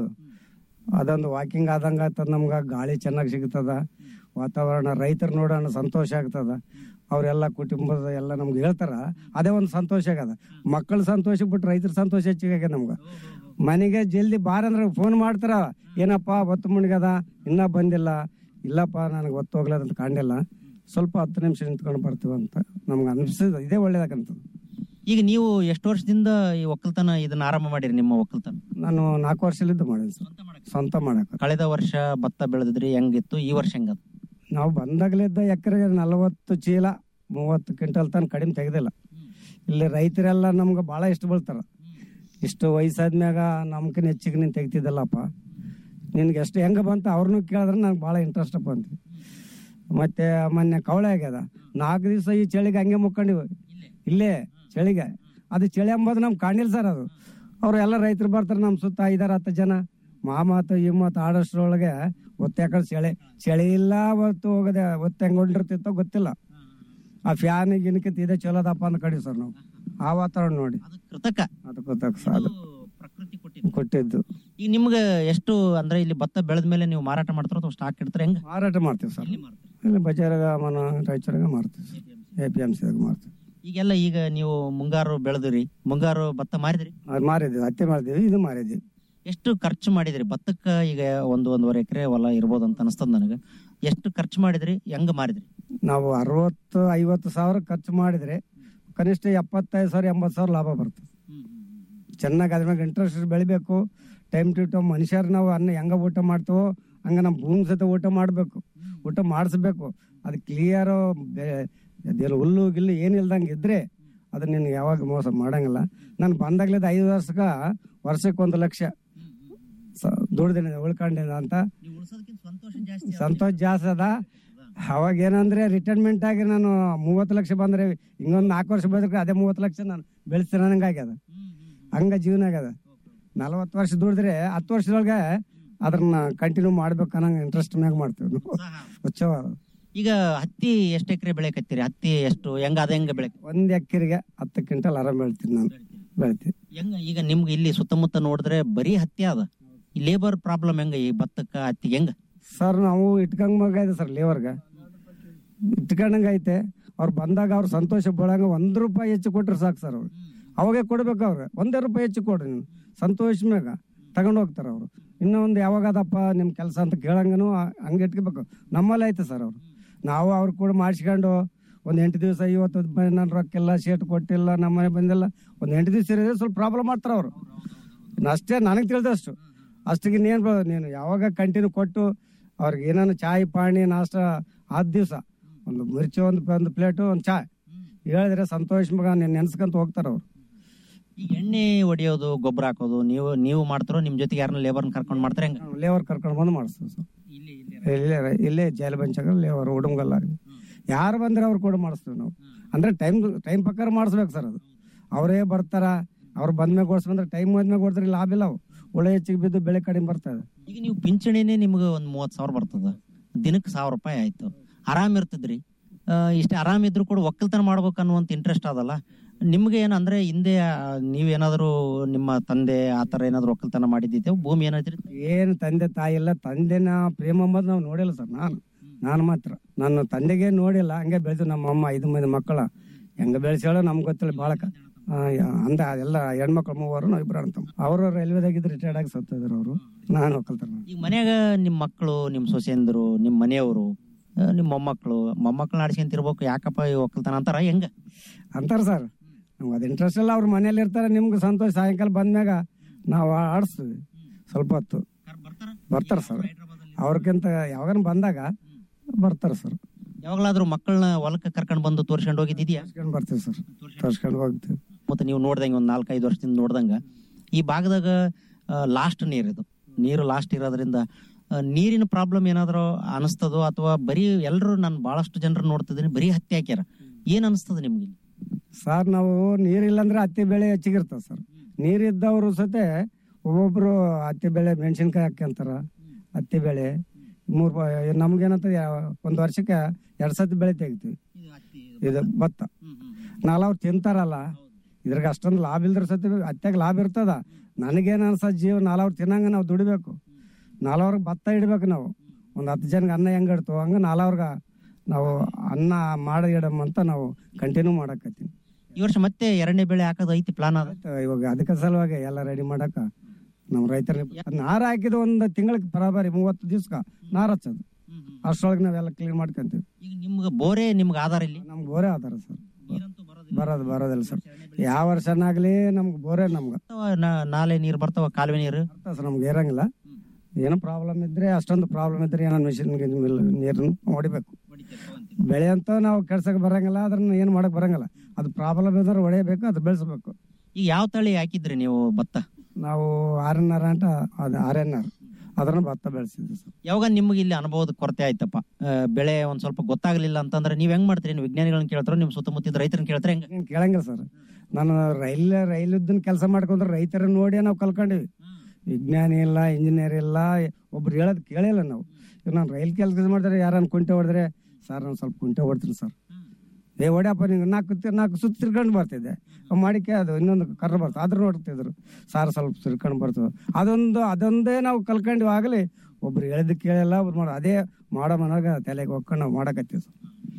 ಅದೊಂದು ವಾಕಿಂಗ್ ಆದಂಗ ಆಗ್ತದ ನಮ್ಗೆ ಗಾಳಿ ಚೆನ್ನಾಗಿ ಸಿಗ್ತದ ವಾತಾವರಣ ರೈತರು ನೋಡೋಣ ಸಂತೋಷ ಆಗ್ತದ ಅವರೆಲ್ಲ ಕುಟುಂಬದ ಎಲ್ಲ ನಮ್ಗೆ ಹೇಳ್ತಾರ ಅದೇ ಒಂದು ಸಂತೋಷ ಆಗದ ಮಕ್ಕಳ ಸಂತೋಷ ಬಿಟ್ಟು ರೈತರ ಸಂತೋಷ ಹೆಚ್ಚಿಗೆ ಆಗ್ಯದ ನಮ್ಗೆ ಮನೆಗೆ ಜಲ್ದಿ ಬಾರಂದ್ರೆ ಫೋನ್ ಮಾಡ್ತಾರ ಏನಪ್ಪ ಒತ್ತು ಮುಣಿಗದ ಇನ್ನ ಬಂದಿಲ್ಲ ಇಲ್ಲಪ್ಪ ನನಗೆ ಒತ್ತು ಹೋಗ್ಲದಂತ ಕಾಣಿಲ್ಲ ಸ್ವಲ್ಪ ಹತ್ತು ನಿಮಿಷ ನಿಂತ್ಕೊಂಡು ಬರ್ತೀವಿ ಅಂತ ನಮ್ಗೆ ಅನಿಸ್ತದ ಇದೇ ಒಳ್ಳೇದಾಗಂತದ ಈಗ ನೀವು ಎಷ್ಟು ವರ್ಷದಿಂದ ಈ ಒಕ್ಕಲ್ತನ ಇದನ್ನ ಆರಂಭ ಮಾಡಿರಿ ನಿಮ್ಮ ಒಕ್ಕಲ್ತನ ನಾನು ನಾಲ್ಕು ವರ್ಷಲಿದ್ದು ಮಾಡೀನಿ ಸರ್ ಸ್ವಂತ ಮಾಡಕ ಕಳೆದ ವರ್ಷ ಭತ್ತ ಬೆಳೆದಿದ್ರಿ ಹೆಂಗಿತ್ತು ಈ ವರ್ಷ ಹೆಂಗದ ನಾವು ಬಂದಾಗಲಿದ್ದ ಎಕರೆಗೆ ನಲವತ್ತು ಚೀಲ ಮೂವತ್ತು ಕ್ವಿಂಟಲ್ ತನಕ ಕಡಿಮೆ ತೆಗೆದಿಲ್ಲ ಇಲ್ಲಿ ರೈತರೆಲ್ಲ ನಮ್ಗೆ ಭಾಳ ಇಷ್ಟ ಬೀಳ್ತಾರ ಇಷ್ಟು ವಯಸ್ಸಾದ್ಮ್ಯಾಗ ನಮ್ಕಿನ ಹೆಚ್ಚಿಗೆ ನೀನು ತೆಗ್ತಿದ್ದಲ್ಲಪ್ಪ ನಿನ್ಗೆ ಎಷ್ಟು ಹೆಂಗೆ ಬಂತ ಅವ್ರನ್ನೂ ಕೇಳಿದ್ರೆ ನಂಗೆ ಭಾಳ ಇಂಟ್ರೆಸ್ಟ್ ಅಪ್ಪ ಅಂತ ಮತ್ತೆ ಮೊನ್ನೆ ಕವಳೆ ಆಗ್ಯದ ನಾಲ್ಕು ದಿವಸ ಈ ಚಳಿಗೆ ಹಂಗೆ ಮುಕ್ಕೊಂಡಿವಿ ಇಲ್ಲೇ ಚಳಿಗೆ ಅದು ಚಳಿ ಎಂಬುದು ನಮ್ಗೆ ಕಾಣಿಲ್ಲ ಸರ್ ಅದು ಅವ್ರು ಎಲ್ಲ ರೈತರು ಬರ್ತಾರೆ ನಮ್ಮ ಸುತ್ತ ಐದಾರು ಹತ್ತು ಜನ ಮಾಮಾತು ಈ ಮಾತು ಆಡೋಷ್ಟ್ರೊಳಗೆ ಒತ್ತು ಯಾಕಂದ್ರೆ ಚಳಿ ಚಳಿ ಇಲ್ಲ ಒತ್ತು ಹೋಗದೆ ಒತ್ತು ಹೆಂಗ್ ಹೊಂಡಿರ್ತಿತ್ತೋ ಗೊತ್ತಿಲ್ಲ ಆ ಫ್ಯಾನ್ ಗಿನ್ಕಿತ್ ಇದೆ ಚಲೋದಪ್ಪ ಅಂತ ಕಡಿ ಸರ್ ನಾವು ಆ ವಾತಾವರಣ ನೋಡಿ ಕೃತಕ ಅದು ಗೊತ್ತಾಗ ಸರ್ ಅದು ಕೊಟ್ಟಿದ್ದು ಈಗ ನಿಮ್ಗೆ ಎಷ್ಟು ಅಂದ್ರೆ ಇಲ್ಲಿ ಭತ್ತ ಬೆಳೆದ ಮೇಲೆ ನೀವು ಮಾರಾಟ ಮಾಡ್ತಾರೋ ಅಥವಾ ಸ್ಟಾಕ್ ಇಡ್ತಾರೆ ಹೆಂಗ ಮಾರಾಟ ಮಾಡ್ತೀವಿ ಸರ್ ಇಲ್ಲಿ ಬಜಾರಾಗ ಮನ ರಾಯಚೂರಾಗ ಮಾರ್ತೀವಿ ಎ ಪಿ ಎಮ್ ಸಿದಾಗ ಮಾರ್ತೀವಿ ಈಗೆಲ್ಲ ಈಗ ನೀವು ಮುಂಗಾರು ಬೆಳೆದ್ರಿ ಮುಂಗಾರು ಭತ್ತ ಮಾರಿದ್ರಿ ಅದು ಮಾರಿದ್ವಿ ಹತ್ತಿ ಮಾರಿದ್ವಿ ಇದು ಮಾರಿದ್ವಿ ಎಷ್ಟು ಖರ್ಚು ಮಾಡಿದ್ರಿ ಭತ್ತಕ್ಕ ಈಗ ಒಂದು ಒಂದೂವರೆ ಎಕರೆ ಹೊಲ ಇರ್ಬೋದು ಅಂತ ಅನಿಸ್ತದ ನನಗೆ ಎಷ್ಟು ಖರ್ಚು ಮಾಡಿದ್ರಿ ಹೆಂಗ ಮಾರಿದ್ರಿ ನಾವು ಅರವತ್ತು ಐವತ್ತು ಸಾವಿರ ಖರ್ಚು ಮಾಡಿದ್ರೆ ಕನಿಷ್ಠ ಎಪ್ಪತ್ತೈದು ಸಾವಿರ ಎಂಬತ್ತು ಸಾವಿರ ಲಾಭ ಬರ್ತದೆ ಚೆನ್ನಾಗಿ ಅದ್ರ ಮ್ಯಾಗ ಇಂಟ್ರೆಸ್ಟ್ ಬೆಳಿಬೇಕು ಟೈಮ್ ಟು ಟೈಮ್ ಮನುಷ್ಯರು ನಾವು ಅನ್ನ ಹೆಂಗ ಊಟ ಮಾಡ್ತೀವೋ ಹಂಗ ನಮ್ಮ ಭೂಮಿ ಸಹಿತ ಊಟ ಮಾಡಬೇಕು ಊಟ ಮಾಡಿಸ್ಬೇಕು ಅದು ಕ್ಲಿಯರು ಅದೇನು ಹುಲ್ಲು ಗಿಲ್ಲು ಏನಿಲ್ದಂಗೆ ಇದ್ರೆ ಅದು ನಿನ್ಗೆ ಯಾವಾಗ ಮೋಸ ಮಾಡಂಗಿಲ್ಲ ನಾನು ಬಂದಾಗ್ಲಿದ್ದ ಐದು ವರ್ಷಕ್ಕೆ ವರ್ಷಕ್ಕೆ ಒಂದು ಲಕ್ಷ ಸ- ದುಡ್ದಿನಿ ಉಳ್ಕೊಂಡಿದ್ದ ಅಂತ ಸಂತೋಷ ಜಾಸ್ತಿ ಅದ ಅವಾಗ ಏನಂದ್ರೆ ರಿಟೈರ್ಮೆಂಟ್ ಆಗಿ ನಾನು ಮೂವತ್ತು ಲಕ್ಷ ಬಂದ್ರೆ ಹಿಂಗೊಂದು ನಾಲ್ಕು ವರ್ಷ ಬಂದ್ರೆ ಅದೇ ಮೂವತ್ತು ಲಕ್ಷ ನಾನು ಬೆಳೆಸ್ತೀನಿ ಅನ್ನಂಗೆ ಆಗ್ಯದ ಹಂಗ ಜೀವನ ಆಗ್ಯದ ನಲವತ್ತು ವರ್ಷ ದುಡಿದ್ರೆ ಹತ್ತು ವರ್ಷದೊಳಗೆ ಅದನ್ನ ಕಂಟಿನ್ಯೂ ಮಾಡ್ಬೇಕು ಅನ್ನಂಗೆ ಇಂಟ್ರೆಸ್ಟ್ ಮ್ಯಾಗ ಮಾಡ್ತೀವಿ ನಾವು ಉತ್ಸವ ಈಗ ಹತ್ತಿ ಎಷ್ಟು ಎಕರೆ ಬೆಳೆಕತ್ತೀರಿ ಹತ್ತಿ ಎಷ್ಟು ಹೆಂಗ ಅದ ಹೆಂಗ ಬೆಳೆ ಒಂದ್ ಎಕರೆಗೆ ಹತ್ತು ಕ್ವಿಂಟಲ್ ಆರಾಮ್ ಬೆಳಿತೀನಿ ನಾನು ಬೆಳಿತೀನಿ ಹೆಂಗ ಈಗ ನಿಮ್ಗೆ ಇಲ್ಲಿ ಸುತ್ತಮುತ್ತ ನೋಡಿದ್ರೆ ಬರೀ ಹತ್ತಿ ಅದ ಈ ಲೇಬರ್ ಪ್ರಾಬ್ಲಮ್ ಹೆಂಗ ಈ ಭತ್ತಕ್ಕ ಹತ್ತಿಗೆ ಹೆಂಗ ಸರ್ ನಾವು ಇಟ್ಕೊಂಡ್ ಇದೆ ಸರ್ ಲೇವರ್ಗ ಇಟ್ಕೊಂಡಂಗ ಐತೆ ಅವ್ರು ಬಂದಾಗ ಅವ್ರು ಸಂತೋಷ ಬೀಳಂಗ ಒಂದ್ ರೂಪಾಯಿ ಹೆಚ್ಚು ಕೊಟ್ರೆ ಸಾಕು ಸರ್ ಅವ್ರು ಅವಾಗೆ ಕೊಡ್ಬೇಕು ಅವ್ರು ಒಂದೇ ರೂಪಾಯಿ ಹೆಚ್ಚು ಕೊಡ್ರಿ ನೀವು ಸಂತೋಷ ಮ್ಯಾಗ ತಗೊಂಡ್ ಹೋಗ್ತಾರ ಅವ್ರು ಇನ್ನೊಂದು ಯಾವಾಗದಪ್ಪ ನಿಮ್ ಕೆಲಸ ಅಂತ ಕೇಳಂಗನು ಹಂಗೆ ಇಟ್ಕೋಬೇಕು ನಮ್ಮಲ್ಲಿ ಐತೆ ಸರ್ ಅವ್ರು ನಾವು ಅವ್ರು ಕೂಡ ಮಾಡಿಸ್ಕೊಂಡು ಒಂದ್ ಎಂಟು ದಿವಸ ಇವತ್ತು ನನ್ನ ರೊಕ್ಕಿಲ್ಲ ಶೇಟ್ ಕೊಟ್ಟಿಲ್ಲ ನಮ್ಮನೆ ಬಂದಿಲ್ಲ ಒಂದ್ ಎಂಟು ದಿವಸ ಇರೋದೇ ಸ್ವಲ್ಪ ಪ್ರಾಬ್ಲಮ್ ಮಾಡ್ತಾರ ಅವರು ಅಷ್ಟೇ ನನಗೆ ತಿಳಿದಷ್ಟು ಅಷ್ಟಿಗೆ ಇನ್ನೇನು ನೀನು ಯಾವಾಗ ಕಂಟಿನ್ಯೂ ಕೊಟ್ಟು ಅವ್ರಿಗೆ ಏನಾನ ಚಾಯ್ ಪಾಣಿ ನಾಷ್ಟ ಆದ ದಿವಸ ಒಂದು ಮಿರ್ಚಿ ಒಂದು ಒಂದು ಪ್ಲೇಟು ಒಂದು ಚಾಯ್ ಹೇಳಿದ್ರೆ ಸಂತೋಷ ಮಗ ನೀನು ನೆನ್ಸ್ಕೊಂತ ಹೋಗ್ತಾರ ಅವ್ರು ಈ ಎಣ್ಣೆ ಹೊಡಿಯೋದು ಗೊಬ್ಬರ ಹಾಕೋದು ನೀವು ನೀವು ಮಾಡ್ತಾರೋ ನಿಮ್ ಜೊತೆಗೆ ಯಾರನ್ನ ಲೇಬರ್ನ ಕರ್ಕೊಂಡ್ ಮಾಡ್ತಾರೆ ಹೆಂಗ ಲೇಬರ್ ಕರ್ಕೊಂಡು ಬಂದು ಮಾಡಿಸ್ತೀವಿ ಸರ್ ಇಲ್ಲೇ ಇಲ್ಲೇ ಜೈಲ್ ಬೆಂಚಾಗ ಲೇಬರ್ ಉಡುಮಗಲ್ಲ ಯಾರು ಬಂದ್ರೆ ಅವ್ರು ಕೂಡ ಮಾಡಿಸ್ತೀವಿ ನಾವು ಅಂದ್ರೆ ಟೈಮ್ ಟೈಮ್ ಪ್ರಕಾರ ಮಾಡಿಸ್ಬೇಕು ಸರ್ ಅದು ಅವರೇ ಬರ್ತಾರ ಅವ್ರು ಬಂದ್ಮೇಲೆ ಓಡಿಸ್ ಬಂದ್ರೆ ಟೈಮ್ ಹೋದ್ಮೇಲೆ ಓಡಿದ್ರೆ ಲಾಭ ಇಲ್ಲ ಅವು ಉಳೆ ಹೆಚ್ಚಿಗೆ ಬಿದ್ದು ಬೆಳೆ ಕಡಿಮೆ ಬರ್ತದೆ ಈಗ ನೀವು ಪಿಂಚಣಿನೇ ನಿಮ್ಗೆ ಒಂದ್ ಮೂವತ್ ಸಾವಿರ ಬರ್ತದ ದಿನಕ್ಕೆ ಸಾವಿರ ರೂಪಾಯಿ ಆಯ್ತು ಆರಾಮ್ ಇರ್ತಿದ್ರಿ ಆ, ಇಷ್ಟೇ ಆರಾಮ್ ಇದ್ರು ಕೂಡ ಒಕ್ಕಲ್ತನ ಮಾಡ್ಬೇಕು ಅನ್ನುವಂತ ಇಂಟ್ರೆಸ್ಟ್ ಅದಲ್ಲ ನಿಮ್ಗೆ ಏನಂದ್ರೆ ಹಿಂದೆ ಆ, ನೀವೇನಾದ್ರು ನಿಮ್ಮ ತಂದೆ ಆತರ ಏನಾದ್ರು ಒಕ್ಕಲ್ತನ ಮಾಡಿದ್ದಿದ್ದೆ ಭೂಮಿ ಏನಾದ್ರಿ ಏನು ತಂದೆ ತಾಯಿ ಇಲ್ಲ ತಂದೆನ ಪ್ರೇಮ ಅಂಬದು ನಾವು ನೋಡಿಲ್ಲ ಸರ್ ನಾನು ನಾನು ಮಾತ್ರ ನನ್ನ ತಂದೆಗೆ ನೋಡಿಲ್ಲ ಹಂಗೆ ಬೆಳೆದು ನಮ್ಮ ಅಮ್ಮ ಐದು ಮಂದಿ ಮಕ್ಕಳ ಹೆಂಗ ಬೆಳೆಸ್ಯಾಳೋ ನಮ್ಗೆ ಗೊತ್ತಿಲ್ಲ ಭಾಳ ಆ, ಯ- ಅಂದ ಎಲ್ಲ ಹೆಣ್ಮಕ್ಳು ಮೂವರು ನಾವು ಇಬ್ಬರು ಅಂತ ಅವರು ರೈಲ್ವೆದಾಗಿದ್ದು ರಿಟೈರ್ಡ್ ಆಗಿ ಸತ್ತಿದ್ರು ಅವರು ನಾನು ಒಕ್ಕಲ್ತಾರ ಈಗ ಮನ್ಯಾಗ ನಿಮ್ಮ ಮಕ್ಕಳು ನಿಮ್ಮ ಸೊಸೆಂದರು ನಿಮ್ಮ ಮನೆಯವರು ಆ, ನಿಮ್ಮ ಮೊಮ್ಮಕ್ಕಳು ಮೊಮ್ಮಕ್ಕಳನ್ನ ಆಡ್ಸ್ಕೊಂತಿರ್ಬೇಕು ಯಾಕಪ್ಪ ಈ ಒಕ್ಕಲ್ತನ ಅಂತಾರ ಹೆಂಗ ಅಂತಾರ ಸರ್ ನಮ್ಗೆ ಅದು ಇಂಟ್ರೆಸ್ಟ್ ಇಲ್ಲ ಅವ್ರ ಮನೇಲಿ ಇರ್ತಾರೆ ನಿಮ್ಗೆ ಸಂತೋಷ ಸಾಯಂಕಾಲ ಬಂದ್ಮ್ಯಾಗ ನಾವು ಆಡಿಸ್ತೀವಿ ಸ್ವಲ್ಪ ಹೊತ್ತು ಬರ್ತಾರೆ ಸರ್ ಅವ್ರಕ್ಕಿಂತ ಯಾವಾಗ ಬಂದಾಗ ಬರ್ತಾರೆ ಸರ್ ಯಾವಾಗಲಾದ್ರೂ ಮಕ್ಕಳನ್ನ ಹೊಲಕ್ಕೆ ಕರ್ಕೊಂಡು ಬಂದು ತೋರ್ಸ್ಕೊಂಡು ಹೋಗಿದ್ದಿದ್ಯಾ ತೋರ್ಸ್ಕೊಂಡು ಬರ್ತೀವಿ ಸರ್ ತೋರ್ಸ್ಕೊಂಡು ಹೋಗ್ತೀವಿ ಮತ್ತೆ ನೀವು ನೋಡ್ದಂಗೆ ಒಂದು ನಾಲ್ಕೈದು ವರ್ಷದಿಂದ ನೋಡ್ದಂಗ ಈ ಭಾಗದಾಗ ಲಾಸ್ಟ್ ನೀರ್ ಇದು ನೀರು ಲಾಸ್ಟ್ ಇರೋದ್ರಿಂದ ಆ, ನೀರಿನ ಪ್ರಾಬ್ಲಮ್ ಏನಾದ್ರು ಅನಿಸ್ತದೋ ಅಥವಾ ಬರೀ ಎಲ್ಲರೂ ನಾನು ಬಹಳಷ್ಟು ಜನರು ನೋಡ್ತಿದ್ದೀನಿ ಬರೀ ಹತ್ತಿ ಹಾಕ್ಯಾರ ಏನ್ ಅನಿಸ್ತದ ನಿಮ್ಗೆ ಇಲ್ಲಿ? ಸರ್ ನಾವು ನೀರಿಲ್ಲ ಅಂದ್ರೆ ಹತ್ತಿ ಬೆಳೆ ಹೆಚ್ಚಿಗಿರ್ತದೆ ಸರ್ ನೀರಿದ್ದವರು ಸತೆ ಒಬ್ಬೊಬ್ರು ಹತ್ತಿ ಬೆಳೆ ಮೆಣಸಿನ್ಕಾಯಿ ಹಾಕ್ಯಂತಾರ ಹತ್ತಿ ಬೆಳೆ ಮೂರು ನಮ್ಗೇನಂತ ಒಂದು ವರ್ಷಕ್ಕೆ ಎರಡು ಸತಿ ಬೆಳೆ ತೆಗಿತೀವಿ ಇದು ಭತ್ತ ನಾಲ್ವ್ರು ತಿಂತಾರಲ್ಲ ಇದ್ರಾಗ ಅಷ್ಟೊಂದು ಲಾಭ ಇಲ್ದ್ರ ಸತಿ ಹತ್ಯಾಗ ಲಾಭ ಇರ್ತದ ನನಗೇನು ಅನ್ಸದ್ ಜೀವ ನಾಲ್ವ್ರು ತಿನ್ನಂಗ ನಾವು ದುಡಿಬೇಕು ನಾಲ್ವ್ರಿಗೆ ಭತ್ತ ಇಡ್ಬೇಕು ನಾವು ಒಂದು ಹತ್ತು ಜನಕ್ಕೆ ಅನ್ನ ಹೆಂಗ್ ಇಡ್ತು ಹಂಗ ನಾಲ್ವ್ರಿಗೆ ನಾವು ಅನ್ನ ಮಾಡಿ ಇಡಮ್ ಅಂತ ನಾವು ಕಂಟಿನ್ಯೂ ಮಾಡಕತ್ತೀನಿ ಈ ವರ್ಷ ಮತ್ತೆ ಎರಡನೇ ಬೆಳೆ ಹಾಕೋದು ಐತಿ ಪ್ಲಾನ್ ಅದ ಇವಾಗ ಅದಕ್ಕೆ ಸಲುವಾಗಿ ಎಲ್ಲ ರೆಡಿ ಮಾಡಕ ನಮ್ಮ ರೈತರ ನಾರ ಹಾಕಿದ ಒಂದು ತಿಂಗಳಿಗೆ ಬರಾಬರಿ ಮೂವತ್ತು ದಿವ್ಸಕ್ಕ ನಾರ ಹಚ್ಚೋದು ಅಷ್ಟರೊಳಗೆ ನಾವೆಲ್ಲ ಕ್ಲೀನ್ ಮಾಡ್ಕೊಂತೀವಿ ಈಗ ನಿಮ್ಗೆ ಬೋರೆ ನಿಮ್ಗೆ ಆಧಾರ ಇಲ್ಲಿ ನಮ್ಗೆ ಬೋರೆ ಆಧಾರ ಸರ್ ಬರೋದು ಬರೋದಿಲ್ಲ ಸರ್ ಯಾವ ವರ್ಷನಾಗ್ಲಿ ನಮ್ಗೆ ಬೋರೆ ನಮ್ಗೆ ಅಥವಾ ನಾ- ನಾಲೆ ನೀರು ಬರ್ತಾವ ಕಾಲುವೆ ನೀರು ಸರ್ ನಮ್ಗೆ ಇರಂಗಿಲ್ಲ ಏನೋ ಪ್ರಾಬ್ಲಮ್ ಇದ್ರೆ ಅಷ್ಟೊಂದು ಪ್ರಾಬ್ಲಮ್ ಇದ್ರೆ ಏನೋ ಮಿಷಿನ್ ನೀರನ್ನು ಹೊಡಿಬೇಕು ಬೆಳೆ ಅಂತ ನಾವು ಕೆಡ್ಸಕ್ ಬರಂಗಿಲ್ಲ ಅದ್ರನ್ನ ಏನು ಮಾಡಕ್ ಬರಂಗಿಲ್ಲ ಅದು ಪ್ರಾಬ್ಲಮ್ ಇದ್ರೆ ಹೊಡೆಯಬೇಕು ಅದು ಬೆಳೆಸಬೇಕು ಈಗ ಯಾವ ತಳಿ ಹಾಕಿದ್ರಿ ನೀವು ಭತ್ತ ನಾವು ಆರ್ ಎನ್ ಆರ್ ಅಂತ ಅದು ಆರ್ ಎನ್ ಆರ್ ಅದನ್ನ ಭತ್ತ ಬೆಳೆಸಿದ್ವಿ ಸರ್ ಯಾವಾಗ ನಿಮ್ಗೆ ಇಲ್ಲಿ ಅನುಭವದ ಕೊರತೆ ಆಯ್ತಪ್ಪ ಆ, ಬೆಳೆ ಒಂದ್ ಸ್ವಲ್ಪ ಗೊತ್ತಾಗ್ಲಿಲ್ಲ ಅಂತಂದ್ರೆ ನೀವ್ ಹೆಂಗ್ ಮಾಡ್ತೀರಿ ನೀವು ವಿಜ್ಞಾನಿಗಳನ್ನ ಕೇಳ್ತಾರೋ ನಿಮ್ ಸುತ್ತಮುತ್ತಿದ ರೈತರನ್ನ ಕೇಳ್ತಾರೆ ಹೆಂಗ ಏನ್ ಕೇಳಂಗಿಲ್ಲ ಸರ್ ನಾನು ರೈಲ್ ರೈಲದ್ದನ್ನ ಕೆಲಸ ಮಾಡ್ಕೊಂಡ್ರೆ ರೈತರ ನೋಡಿ ನಾವು ಕಲ್ಕೊಂಡಿವಿ ವಿಜ್ಞಾನಿ ಇಲ್ಲ ಇಂಜಿನಿಯರ್ ಇಲ್ಲ ಒಬ್ರು ಹೇಳೋದು ಕೇಳಿಲ್ಲ ನಾವು ಈಗ ನಾನು ರೈಲ್ ಕೆಲಸ ಮಾಡಿದ್ರೆ ಯಾರನ್ನ ಕುಂಟೆ ಹೊಡೆದ್ರೆ ಸರ್ ನಾನು ಸ್ವಲ್ಪ ಕುಂಟೆ ಹೊಡ್ತೀನಿ ಸರ್ ಏ ಹೊಡ್ಯಪ್ಪ ನೀವು ನಾಲ್ಕು ತಿ- ನಾಲ್ಕು ಸುತ್ತ ತಿರ್ಕೊಂಡು ಬರ್ತಿದ್ದೆ ಅವ್ ಮಾಡಿಕೆ ಅದು ಇನ್ನೊಂದು ಕರ್ರ ಬರ್ತದೆ ಅದ್ರ ನೋಡ್ತಿದ್ರು ಸಾರ್ ಸ್ವಲ್ಪ ತಿರ್ಕೊಂಡು ಬರ್ತದೆ ಅದೊಂದು ಅದೊಂದೇ ನಾವು ಕಲ್ಕೊಂಡಿವಿ ಆಗಲಿ ಒಬ್ರು ಹೇಳಿದ್ ಕೇಳಿಲ್ಲ ಒಬ್ರು ಮಾಡೋ ಅದೇ ಮಾಡೋ ಮನಾಗ ತಲೆಗೆ ಹೋಗ್ಕೊಂಡು ನಾವು ಮಾಡಕತ್ತೀವಿ ಸರ್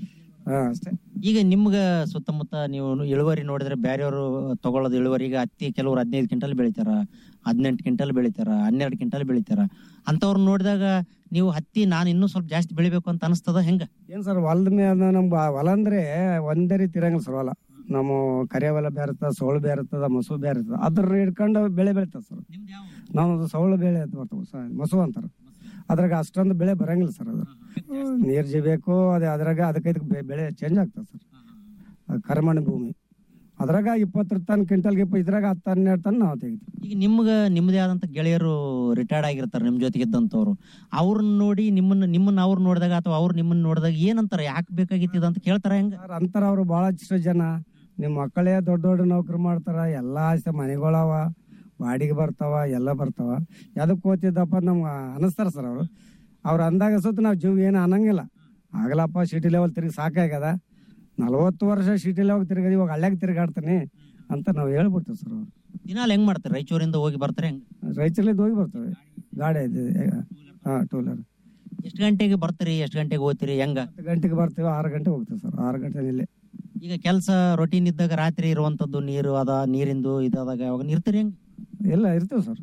ಹಾಂ ಅಷ್ಟೇ ಈಗ ನಿಮ್ಗ ಸುತ್ತಮುತ್ತ ನೀವು ಇಳುವರಿ ನೋಡಿದ್ರೆ ಬೇರೆಯವರು ತಗೊಳ್ಳೋದು ಇಳುವರಿ ಈಗ ಹತ್ತಿ ಕೆಲವರು ಹದಿನೈದು ಕ್ವಿಂಟಲ್ ಬೆಳಿತಾರ ಹದಿನೆಂಟು ಕ್ವಿಂಟಲ್ ಬೆಳಿತಾರ ಹನ್ನೆರಡು ಕ್ವಿಂಟಲ್ ಬೆಳಿತಾರ ಅಂತವ್ರನ್ನ ನೋಡಿದಾಗ ನೀವು ಹತ್ತಿ ನಾನು ಇನ್ನೂ ಸ್ವಲ್ಪ ಜಾಸ್ತಿ ಬೆಳಿಬೇಕು ಅಂತ ಅನಿಸ್ತದ ಹೆಂಗ ಏನ್ ಸರ್ ಹೊಲದ ಮೇಲೆ ನಮ್ಗೆ ಹೊಲ ಅಂದ್ರೆ ಒಂದೇ ರೀತಿ ಇರಂಗಿಲ್ಲ ಸರ್ ಹೊಲ ನಮ್ಮ ಕರೆ ಹೊಲ ಬೇರೆ ಇರ್ತದ ಸೋಳು ಬೇರೆ ಇರ್ತದ ಮಸು ಬೇರೆ ಇರ್ತದ ಅದ್ರ ಹಿಡ್ಕೊಂಡು ಬೆಳೆ ಬೆಳಿತದ ಸರ್ ನಾವು ಸೌಳು ಬೆಳೆ ಅಂತ ಬರ್ತವೆ ಸ- ಮಸು ಅಂತಾರ ಅದ್ರಾಗ ಅಷ್ಟೊಂದು ಬೆಳೆ ಬರಂಗಿಲ್ಲ ಸರ್ ಅದು ನೀರ್ ಜಿಬೇಕು ಅದೇ ಅದ್ರಾಗ ಅದಕ್ಕೆ ಇದಕ್ಕೆ ಬೆ- ಬೆಳೆ ಚೇಂಜ್ ಆಗ್ತದೆ ಸರ್ ಅದು ಕರ್ಮಣ್ಣ ಭೂಮಿ ಅದ್ರಾಗ ಇಪ್ಪತ್ತು ಟನ್ ಕ್ವಿಂಟಲ್ಗೆ ಇಪ್ಪ ಇದ್ರಾಗ ಹತ್ತು ಹನ್ನೆರಡು ಟನ್ ನಾವು ತೆಗಿತೀವಿ ಈಗ ನಿಮ್ಗ ನಿಮ್ಮದೇ ಆದಂತ ಗೆಳೆಯರು ರಿಟೈರ್ಡ್ ಆಗಿರ್ತಾರೆ ನಿಮ್ ಜೊತೆಗೆ ಇದ್ದಂತವ್ರು ಅವ್ರನ್ನ ನೋಡಿ ನಿಮ್ಮನ್ನ ನಿಮ್ಮನ್ನ ಅವ್ರು ನೋಡಿದಾಗ ಅಥವಾ ಅವ್ರು ನಿಮ್ಮನ್ನ ನೋಡಿದಾಗ ಏನಂತಾರ ಯಾಕೆ ಬೇಕಾಗಿತ್ತು ಇದು ಅಂತ ಕೇಳ್ತಾರ ಹೆಂಗ ಸರ್ ಅಂತಾರ ಅವ್ರು ಭಾಳಷ್ಟು ಜನ ನಿಮ್ಮ ಮಕ್ಕಳೇ ದೊಡ್ಡ ದೊಡ್ಡ ನೌಕರಿ ಮಾಡ್ತಾರ ಎಲ್ಲ ಆಸ್ತಿ ಮನೆಗಳವ ಬಾಡಿಗೆ ಬರ್ತಾವ ಎಲ್ಲ ಬರ್ತಾವ ಎದಕ್ಕೆ ಓದ್ತಿದ್ದಪ್ಪ ನಮ್ಗೆ ಅನಿಸ್ತಾರ ಸರ್ ಅವರು ಅವ್ರು ಅಂದಾಗ ಸುತ್ತ ನಾವು ಜೀವ ಏನು ಅನ್ನಂಗಿಲ್ಲ ಆಗಲಪ್ಪ ಸಿಟಿ ಲೆವೆಲ್ ತಿರುಗಿ ಸಾಕಾಗ್ಯದ ನಲವತ್ತು ವರ್ಷ ಸಿಟಿ ಲೆವೆಲ್ ತಿರುಗದಿ ಇವಾಗ ಹಳ್ಳ್ಯಾಗ ತಿರುಗಾಡ್ತಾನೆ ಅಂತ ನಾವು ಹೇಳ್ಬಿಡ್ತೀವಿ ಸರ್ ಅವ್ರು ದಿನಾಲ್ ಹೆಂಗ್ ಮಾಡ್ತಾರೆ ರಾಯಚೂರಿಂದ ಹೋಗಿ ಬರ್ತಾರೆ ಹೆಂಗ್ ರೈತರಲ್ಲಿ ಹೋಗಿ ಬರ್ತವೆ ಗಾಡಿ ಇದೆ ಹಾಂ ಟೂ ವೀಲರ್ ಎಷ್ಟು ಗಂಟೆಗೆ ಬರ್ತೀರಿ ಎಷ್ಟು ಗಂಟೆಗೆ ಹೋಗ್ತೀರಿ ಹೆಂಗ ಹತ್ತು ಗಂಟೆಗೆ ಬರ್ತೀವಿ ಆರು ಗಂಟೆಗೆ ಹೋಗ್ತೀವಿ ಸರ್ ಆರು ಗಂಟೆ ಇಲ್ಲೇ ಈಗ ಕೆಲಸ ರೊಟೀನ್ ಇದ್ದಾಗ ರಾತ್ರಿ ಇರುವಂತದ್ದು ನೀರು ಅದ ನೀರಿಂದು ಇದಾದಾಗ ಯಾವಾಗ ಇರ್ತೀರಿ ಹೆಂಗ್ ಇಲ್ಲ ಇರ್ತೀವಿ ಸರ್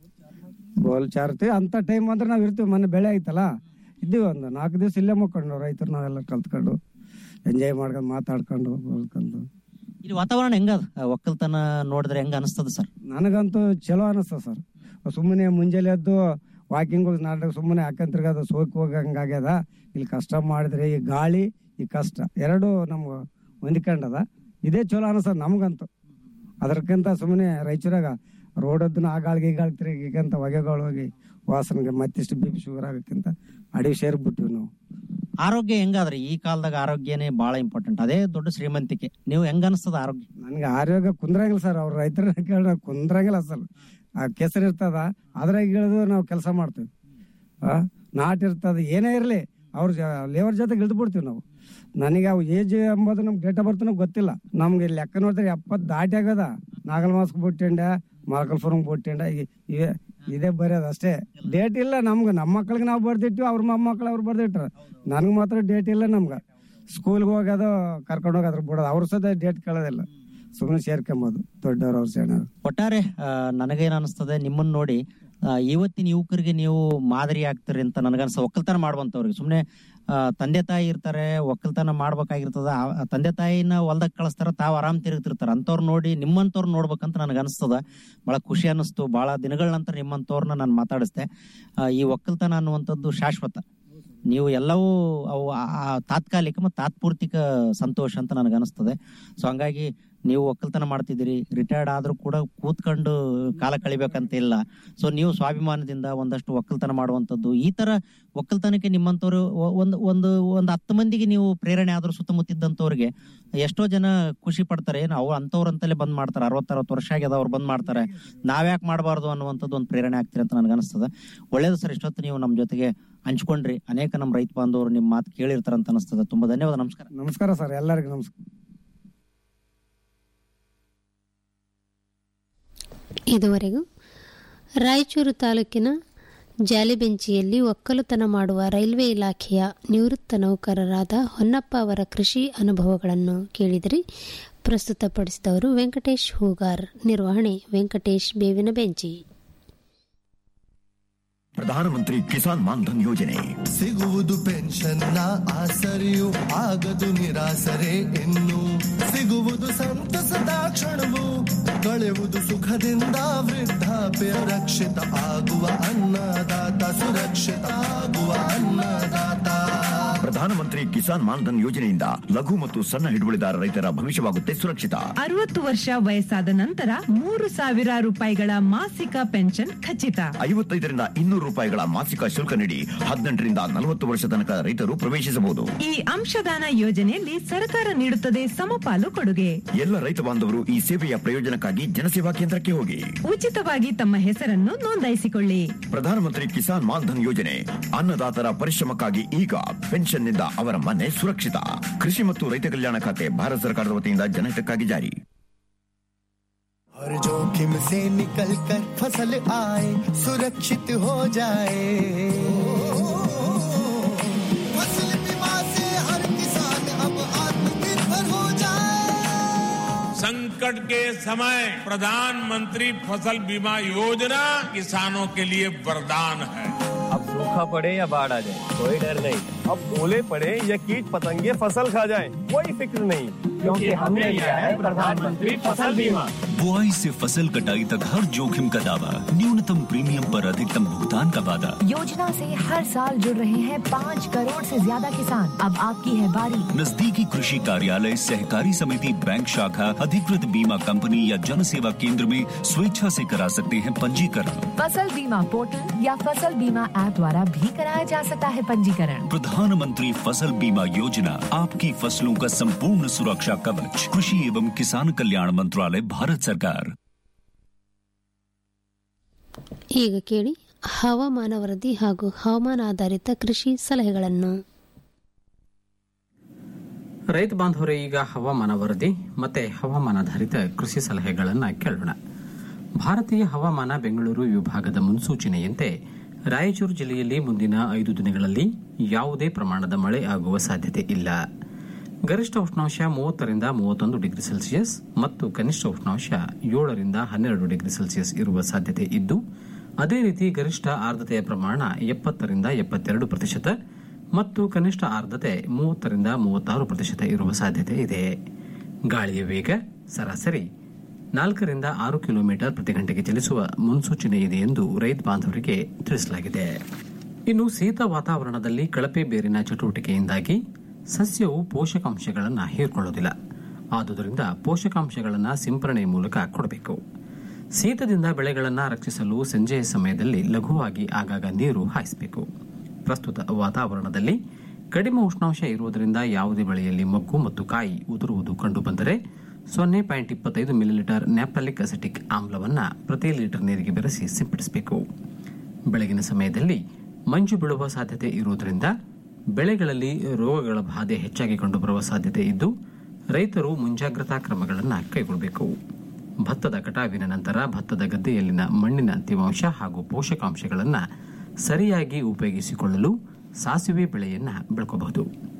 ಬೋಲ್ ಚಾರ್ತಿ ಅಂತ ಟೈಮ್ ಅಂದ್ರೆ ನಾವು ಇರ್ತೀವಿ ಮೊನ್ನೆ ಬೆಳೆ ಆಯ್ತಲ್ಲ ಇದ್ದೀವಿ ಒಂದು ನಾಲ್ಕು ದಿವಸ ಇಲ್ಲೇ ಮುಕ್ಕೊಂಡು ರೈತರು ನಾವೆಲ್ಲ ಕಲ್ತ್ಕೊಂಡು ಎಂಜಾಯ್ ಮಾಡ್ಕೊಂಡು ಮಾತಾಡ್ಕೊಂಡು ಹೋಗ್ಕೊಂಡು ಇಲ್ಲಿ ವಾತಾವರಣ ಹೆಂಗದ ಆ ಒಕ್ಕಲ್ತನ ನೋಡಿದ್ರೆ ಹೆಂಗ ಅನಿಸ್ತದ ಸರ್ ನನಗಂತೂ ಚಲೋ ಅನಿಸ್ತದೆ ಸರ್ ಸುಮ್ಮನೆ ಮುಂಜಾನೆ ಎದ್ದು ವಾಕಿಂಗ್ ನಾಟಕ ಸುಮ್ಮನೆ ಹಾಕೊಂಡ್ ತಿರ್ಗೋದು ಸೋಕ್ ಹೋಗಂಗಾಗ್ಯದ ಇಲ್ಲಿ ಕಷ್ಟ ಮಾಡಿದ್ರೆ ಈ ಗಾಳಿ ಈ ಕಷ್ಟ ಎರಡು ನಮ್ಗೆ ಹೊಂದ್ಕೊಂಡದ ಇದೇ ಚಲೋ ಅನಿಸ್ತದ ನಮಗಂತೂ ಅದಕ್ಕಿಂತ ಸುಮ್ಮನೆ ರಾಯಚೂರಾಗ ರೋಡದ್ದನ್ನ ಆ ಗಾಳಿಗೆ ಈ ಗಾಳಿ ತಿರುಗಿಕಂತ ಹೊಗೆಗಳು ಹೋಗಿ ವಾಸನೆಗೆ ಮತ್ತಿಷ್ಟು ಬಿ ಪಿ ಶುಗರ್ ಆಗೋಕ್ಕಿಂತ ಅಡಿಗೆ ಸೇರ್ಬಿಟ್ಟಿವಿ ನಾವು ಆರೋಗ್ಯ ಹೆಂಗಾದ್ರಿ ಈ ಕಾಲದಾಗ ಆರೋಗ್ಯನೇ ಬಹಳ ಇಂಪಾರ್ಟೆಂಟ್ ಅದೇ ದೊಡ್ಡ ಶ್ರೀಮಂತಿಕೆ ನೀವು ಹೆಂಗ ಅನಿಸ್ತದ ಆರೋಗ್ಯ ನನಗೆ ಆರೋಗ್ಯ ಕುಂದ್ರಂಗಿಲ್ಲ ಸರ್ ಅವ್ರ ರೈತರ ಕೇಳ ಕುಂದ್ರಂಗಿಲ್ಲ ಅಸಲ್ ಆ ಕೆಸರು ಇರ್ತದ ಅದ್ರಾಗ ಇಳಿದು ನಾವು ಕೆಲಸ ಮಾಡ್ತೀವಿ ಆ ನಾಟ್ ಇರ್ತದ ಏನೇ ಇರಲಿ ಅವ್ರ ಲೇಬರ್ ಜೊತೆಗೆ ಇಳಿದು ಬಿಡ್ತೀವಿ ನಾವು ನನಗೆ ಅವು ಏಜ್ ಎಂಬುದು ನಮ್ಗೆ ಡೇಟ್ ಆಫ್ ಬರ್ತ್ ಗೊತ್ತಿಲ್ಲ ನಮ್ಗೆ ಲೆಕ್ಕ ನೋಡಿದ್ರೆ ಎಪ್ಪತ್ತು ದಾಟಿ ಆಗದ ನಾಗಲ್ ಮಾಸ್ಕ್ ಬಿಟ್ಟಿಂಡ ಮೊಳಕಲ್ಪುರಂಗ್ ಬಿಟ್ಟಿಂಡ ಇವೆ ಇದೇ ಬರೆಯೋದು ಅಷ್ಟೇ ಡೇಟ್ ಇಲ್ಲ ನಮ್ಗೆ ನಮ್ಮ ಮಕ್ಳಿಗೆ ನಾವು ಬರ್ದಿಟ್ಟಿವಿ ಅವ್ರ ಮೊಮ್ಮಕ್ಳು ಅವ್ರು ಬರ್ದಿಟ್ರ ನನಗೆ ಮಾತ್ರ ಡೇಟ್ ಇಲ್ಲ ನಮ್ಗೆ ಸ್ಕೂಲ್ಗೆ ಹೋಗೋದು ಕರ್ಕೊಂಡು ಹೋಗೋದ್ರ ಬಿಡೋದು ಅವ್ರ ಸದ ಡೇಟ್ ಕೇಳೋದಿಲ್ಲ ಸುಮ್ಮನೆ ಸೇರ್ಕೊಂಬೋದು ದೊಡ್ಡವ್ರವ್ರು ಸಣ್ಣ ಒಟ್ಟಾರೆ ಆ, ನನಗೇನ್ ಅನಿಸ್ತದೆ ನಿಮ್ಮನ್ನ ನೋಡಿ ಆ, ಇವತ್ತಿನ ಯುವಕರಿಗೆ ನೀವು ಮಾದರಿ ಆಗ್ತೀರಿ ಅಂತ ನನಗನ್ಸ ಒಕ್ಕಲ್ತನ ಮಾಡುವಂತವ್ರಿಗೆ ಸುಮ್ನೆ ಆ, ತಂದೆ ತಾಯಿ ಇರ್ತಾರೆ ಒಕ್ಕಲ್ತನ ಮಾಡ್ಬೇಕಾಗಿರ್ತದ ಆ- ಆ ತಂದೆ ತಾಯಿನ ಹೊಲ್ದಾಗ ಕಳಿಸ್ತಾರ ತಾವ್ ಆರಾಮ್ ತಿರುಗ್ತಿರ್ತಾರ ಅಂತವ್ರ ನೋಡಿ ನಿಮ್ಮಂತವ್ರು ನೋಡ್ಬೇಕಂತ ನನಗೆ ಅನಿಸ್ತದ ಬಹಳ ಖುಷಿ ಅನ್ನಿಸ್ತು ಬಹಳ ದಿನಗಳ ನಂತರ ನಿಮ್ಮಂತವ್ರನ್ನ ನಾನು ಮಾತಾಡಿಸ್ದೆ ಆ, ಈ ಒಕ್ಕಲ್ತನ ಅನ್ನುವಂಥದ್ದು ಶಾಶ್ವತ ನೀವು ಎಲ್ಲವೂ ಅವು ಆ- ಆ ತಾತ್ಕಾಲಿಕ ಮತ್ತು ತಾತ್ಪೂರ್ತಿಕ ಸಂತೋಷ ಅಂತ ನನಗೆ ಅನಿಸ್ತದೆ ಸೊ ಹಂಗಾಗಿ ನೀವು ಒಕ್ಕಲ್ತನ ಮಾಡ್ತಿದ್ದೀರಿ ರಿಟೈರ್ಡ್ ಆದ್ರೂ ಕೂಡ ಕೂತ್ಕೊಂಡು ಕಾಲ ಕಳಿಬೇಕಂತ ಇಲ್ಲ ಸೊ ನೀವು ಸ್ವಾಭಿಮಾನದಿಂದ ಒಂದಷ್ಟು ಒಕ್ಕಲ್ತನ ಮಾಡುವಂಥದ್ದು ಈ ತರ ಒಕ್ಕಲ್ತನಕ್ಕೆ ನಿಮ್ಮಂಥವ್ರು ಒ- ಒಂದು ಒಂದು ಒಂದು ಹತ್ತು ಮಂದಿಗೆ ನೀವು ಪ್ರೇರಣೆ ಆದ್ರೂ ಸುತ್ತಮುತ್ತಿದ್ದಂಥವ್ರಿಗೆ ಎಷ್ಟೋ ಜನ ಖುಷಿ ಪಡ್ತಾರೆ ಏನು ಅವ್ರು ಅಂಥವ್ರಂತಲೇ ಬಂದ್ ಮಾಡ್ತಾರೆ ಅರವತ್ತರವತ್ತು ವರ್ಷ ಆಗ್ಯದ ಅವ್ರು ಬಂದ್ ಮಾಡ್ತಾರೆ ನಾವ್ಯಾಕೆ ಮಾಡಬಾರ್ದು ಅನ್ನುವಂಥದ್ದು ಒಂದು ಪ್ರೇರಣೆ ಆಗ್ತೀರಿ ಅಂತ ನನಗೆ ಅನಿಸ್ತದೆ ಒಳ್ಳೇದು ಸರ್ ಇಷ್ಟೊತ್ತು ನೀವು ನಮ್ಮ ಜೊತೆಗೆ ಹಂಚ್ಕೊಂಡ್ರಿ ಅನೇಕ ನಮ್ಮ ರೈತ ಬಾಂಧವರು ನಿಮ್ಮ ಮಾತು ಕೇಳಿರ್ತಾರ ಅಂತ ಅನಿಸ್ತದೆ ತುಂಬಾ ಧನ್ಯವಾದ ನಮಸ್ಕಾರ ನಮಸ್ಕಾರ ಸರ್ ಎಲ್ಲರಿಗೂ ನಮಸ್ಕಾರ ಇದುವರೆಗೂ ರಾಯಚೂರು ತಾಲೂಕಿನ ಜಾಲಿಬೆಂಚಿಯಲ್ಲಿ ಒಕ್ಕಲುತನ ಮಾಡುವ ರೈಲ್ವೆ ಇಲಾಖೆಯ ನಿವೃತ್ತ ನೌಕರರಾದ ಹೊನ್ನಪ್ಪ ಅವರ ಕೃಷಿ ಅನುಭವಗಳನ್ನು ಕೇಳಿದಿರಿ ಪ್ರಸ್ತುತಪಡಿಸಿದವರು ವೆಂಕಟೇಶ್ ಹೂಗಾರ್ ನಿರ್ವಹಣೆ ವೆಂಕಟೇಶ್ ಬೇವಿನ ಬೆಂಚಿ ಪ್ರಧಾನಮಂತ್ರಿ ಕಿಸಾನ್ ಮಾನ್ಧನ್ ಯೋಜನೆ ಸಿಗುವುದು ಪೆನ್ಷನ್ನ ಆಸರೆಯು ಆಗದು ನಿರಾಸರೆ ಇನ್ನು ಸಿಗುವುದು ಸಂತಸದ ಕ್ಷಣವು ಕಳೆಯುವುದು ಸುಖದಿಂದ ವೃದ್ಧಾಪ್ಯ ರಕ್ಷಿತ ಆಗುವ ಅನ್ನದಾತ ಸುರಕ್ಷಿತ ಆಗುವ ಅನ್ನದಾತ ಪ್ರಧಾನಮಂತ್ರಿ ಕಿಸಾನ್ ಮಾನ್ಧನ್ ಯೋಜನೆಯಿಂದ ಲಘು ಮತ್ತು ಸಣ್ಣ ಹಿಡುವಳಿದಾರ ರೈತರ ಭವಿಷ್ಯವಾಗುತ್ತೆ ಸುರಕ್ಷಿತ ಅರವತ್ತು ವರ್ಷ ವಯಸ್ಸಾದ ನಂತರ ಮೂರು ಸಾವಿರ ರೂಪಾಯಿಗಳ ಮಾಸಿಕ ಪೆನ್ಷನ್ ಖಚಿತ ಐವತ್ತೈದರಿಂದ ಇನ್ನೂರು ರೂಪಾಯಿಗಳ ಮಾಸಿಕ ಶುಲ್ಕ ನೀಡಿ ಹದಿನೆಂಟರಿಂದ ನಲವತ್ತು ವರ್ಷ ತನಕ ರೈತರು ಪ್ರವೇಶಿಸಬಹುದು ಈ ಅಂಶದಾನ ಯೋಜನೆಯಲ್ಲಿ ಸರ್ಕಾರ ನೀಡುತ್ತದೆ ಸಮಪಾಲು ಕೊಡುಗೆ ಎಲ್ಲ ರೈತ ಬಾಂಧವರು ಈ ಸೇವೆಯ ಪ್ರಯೋಜನಕ್ಕಾಗಿ ಜನಸೇವಾ ಕೇಂದ್ರಕ್ಕೆ ಹೋಗಿ ಉಚಿತವಾಗಿ ತಮ್ಮ ಹೆಸರನ್ನು ನೋಂದಾಯಿಸಿಕೊಳ್ಳಿ ಪ್ರಧಾನಮಂತ್ರಿ ಕಿಸಾನ್ ಮಾನ್ಧನ್ ಯೋಜನೆ ಅನ್ನದಾತರ ಪರಿಶ್ರಮಕ್ಕಾಗಿ ಈಗ ಪೆನ್ಷನ್ನಿಂದ ಅವರ ಮನೆ ಸುರಕ್ಷಿತ ಕೃಷಿ ಮತ್ತು ರೈತ ಕಲ್ಯಾಣ ಖಾತೆ ಭಾರತ ಸರ್ಕಾರದ ವತಿಯಿಂದ ಜನಹಿತಕ್ಕಾಗಿ ಜಾರಿ हर जोखिम से निकल कर फसल आए सुरक्षित हो जाए फसल बीमा से हर किसान अब आत्मनिर्भर हो जाए संकट के समय प्रधानमंत्री फसल बीमा योजना किसानों के लिए वरदान है अब सूखा पड़े या बाढ़ आ जाए कोई डर नहीं अब ओले पड़े या कीट पतंगे फसल खा जाए कोई फिक्र नहीं क्योंकि हमने लिया है प्रधानमंत्री फसल बीमा बुआई से फसल कटाई तक हर जोखिम का दावा न्यूनतम प्रीमियम पर अधिकतम भुगतान का वादा योजना से हर साल जुड़ रहे हैं पाँच करोड़ से ज्यादा किसान अब आपकी है बारी नजदीकी कृषि कार्यालय सहकारी समिति बैंक शाखा अधिकृत बीमा कंपनी या जन सेवा केंद्र में स्वेच्छा से करा सकते हैं पंजीकरण फसल बीमा पोर्टल या फसल बीमा ऐप द्वारा भी कराया जा सकता है पंजीकरण प्रधानमंत्री फसल बीमा योजना आपकी फसलों का संपूर्ण सुरक्षा कवच कृषि एवं किसान कल्याण मंत्रालय भारत सरकार ಈಗ ಕೇಳಿ ಹವಾಮಾನ ವರದಿ ಹಾಗೂ ಹವಾಮಾನ ಆಧಾರಿತ ಕೃಷಿ ಸಲಹೆಗಳನ್ನು ರೈತ ಬಾಂಧವರೇ ಈಗ ಹವಾಮಾನ ವರದಿ ಮತ್ತೆ ಹವಾಮಾನಾಧಾರಿತ ಕೃಷಿ ಸಲಹೆಗಳನ್ನು ಕೇಳೋಣ ಭಾರತೀಯ ಹವಾಮಾನ ಬೆಂಗಳೂರು ವಿಭಾಗದ ಮುನ್ಸೂಚನೆಯಂತೆ ರಾಯಚೂರು ಜಿಲ್ಲೆಯಲ್ಲಿ ಮುಂದಿನ ಐದು ದಿನಗಳಲ್ಲಿ ಯಾವುದೇ ಪ್ರಮಾಣದ ಮಳೆ ಆಗುವ ಸಾಧ್ಯತೆ ಇಲ್ಲ ಗರಿಷ್ಠ ಉಷ್ಣಾಂಶ ಮೂವತ್ತರಿಂದ ಮೂವತ್ತೊಂದು ಡಿಗ್ರಿ ಸೆಲ್ಸಿಯಸ್ ಮತ್ತು ಕನಿಷ್ಠ ಉಷ್ಣಾಂಶ ಏಳರಿಂದ ಹನ್ನೆರಡು ಡಿಗ್ರಿ ಸೆಲ್ಸಿಯಸ್ ಇರುವ ಸಾಧ್ಯತೆ ಇದ್ದು ಅದೇ ರೀತಿ ಗರಿಷ್ಠ ಆರ್ದ್ರತೆಯ ಪ್ರಮಾಣ ಎಪ್ಪತ್ತರಿಂದ ಎಪ್ಪತ್ತೆರಡು ಪ್ರತಿಶತ ಮತ್ತು ಕನಿಷ್ಠ ಆರ್ದ್ರತೆ ಮೂವತ್ತರಿಂದ ಮೂವತ್ತಾರು ಪ್ರತಿಶತ ಇರುವ ಸಾಧ್ಯತೆ ಇದೆ ಗಾಳಿಯ ವೇಗ ಸರಾಸರಿ ನಾಲ್ಕರಿಂದ ಆರು ಕಿಲೋಮೀಟರ್ ಪ್ರತಿ ಗಂಟೆಗೆ ಚಲಿಸುವ ಮುನ್ಸೂಚನೆ ಇದೆ ಎಂದು ರೈತ ಬಾಂಧವರಿಗೆ ತಿಳಿಸಲಾಗಿದೆ ಇನ್ನು ಶೀತ ವಾತಾವರಣದಲ್ಲಿ ಕಳಪೆ ಬೇರಿನ ಚಟುವಟಿಕೆಯಿಂದಾಗಿ ಸಸ್ಯವು ಪೋಷಕಾಂಶಗಳನ್ನು ಹೀರ್ಕೊಳ್ಳೋದಿಲ್ಲ ಆದುದರಿಂದ ಪೋಷಕಾಂಶಗಳನ್ನು ಸಿಂಪರಣೆ ಮೂಲಕ ಕೊಡಬೇಕು ಶೀತದಿಂದ ಬೆಳೆಗಳನ್ನು ರಕ್ಷಿಸಲು ಸಂಜೆಯ ಸಮಯದಲ್ಲಿ ಲಘುವಾಗಿ ಆಗಾಗ ನೀರು ಹಾಯಿಸಬೇಕು ಪ್ರಸ್ತುತ ವಾತಾವರಣದಲ್ಲಿ ಕಡಿಮೆ ಉಷ್ಣಾಂಶ ಇರುವುದರಿಂದ ಯಾವುದೇ ಬೆಳೆಯಲ್ಲಿ ಮೊಗ್ಗು ಮತ್ತು ಕಾಯಿ ಉದುರುವುದು ಕಂಡುಬಂದರೆ ಸೊನ್ನೆ ಪಾಯಿಂಟ್ ಇಪ್ಪತ್ತೈದು ಮಿಲಿಲೀಟರ್ ನ್ಯಾಪ್ಟಾಲಿಕ್ ಅಸಿಟಿಕ್ ಆಮ್ಲವನ್ನು ಪ್ರತಿ ಲೀಟರ್ ನೀರಿಗೆ ಬೆರೆಸಿ ಸಿಂಪಡಿಸಬೇಕು ಬೆಳಗಿನ ಸಮಯದಲ್ಲಿ ಮಂಜು ಬೀಳುವ ಸಾಧ್ಯತೆ ಇರುವುದರಿಂದ ಬೆಳೆಗಳಲ್ಲಿ ರೋಗಗಳ ಬಾಧೆ ಹೆಚ್ಚಾಗಿ ಕಂಡುಬರುವ ಸಾಧ್ಯತೆ ಇದ್ದು ರೈತರು ಮುಂಜಾಗ್ರತಾ ಕ್ರಮಗಳನ್ನು ಕೈಗೊಳ್ಳಬೇಕು ಭತ್ತದ ಕಟಾವಿನ ನಂತರ ಭತ್ತದ ಗದ್ದೆಯಲ್ಲಿನ ಮಣ್ಣಿನ ತೇವಾಂಶ ಹಾಗೂ ಪೋಷಕಾಂಶಗಳನ್ನು ಸರಿಯಾಗಿ ಉಪಯೋಗಿಸಿಕೊಳ್ಳಲು ಸಾಸಿವೆ ಬೆಳೆಯನ್ನು ಬೆಳ್ಕೋಬಹುದು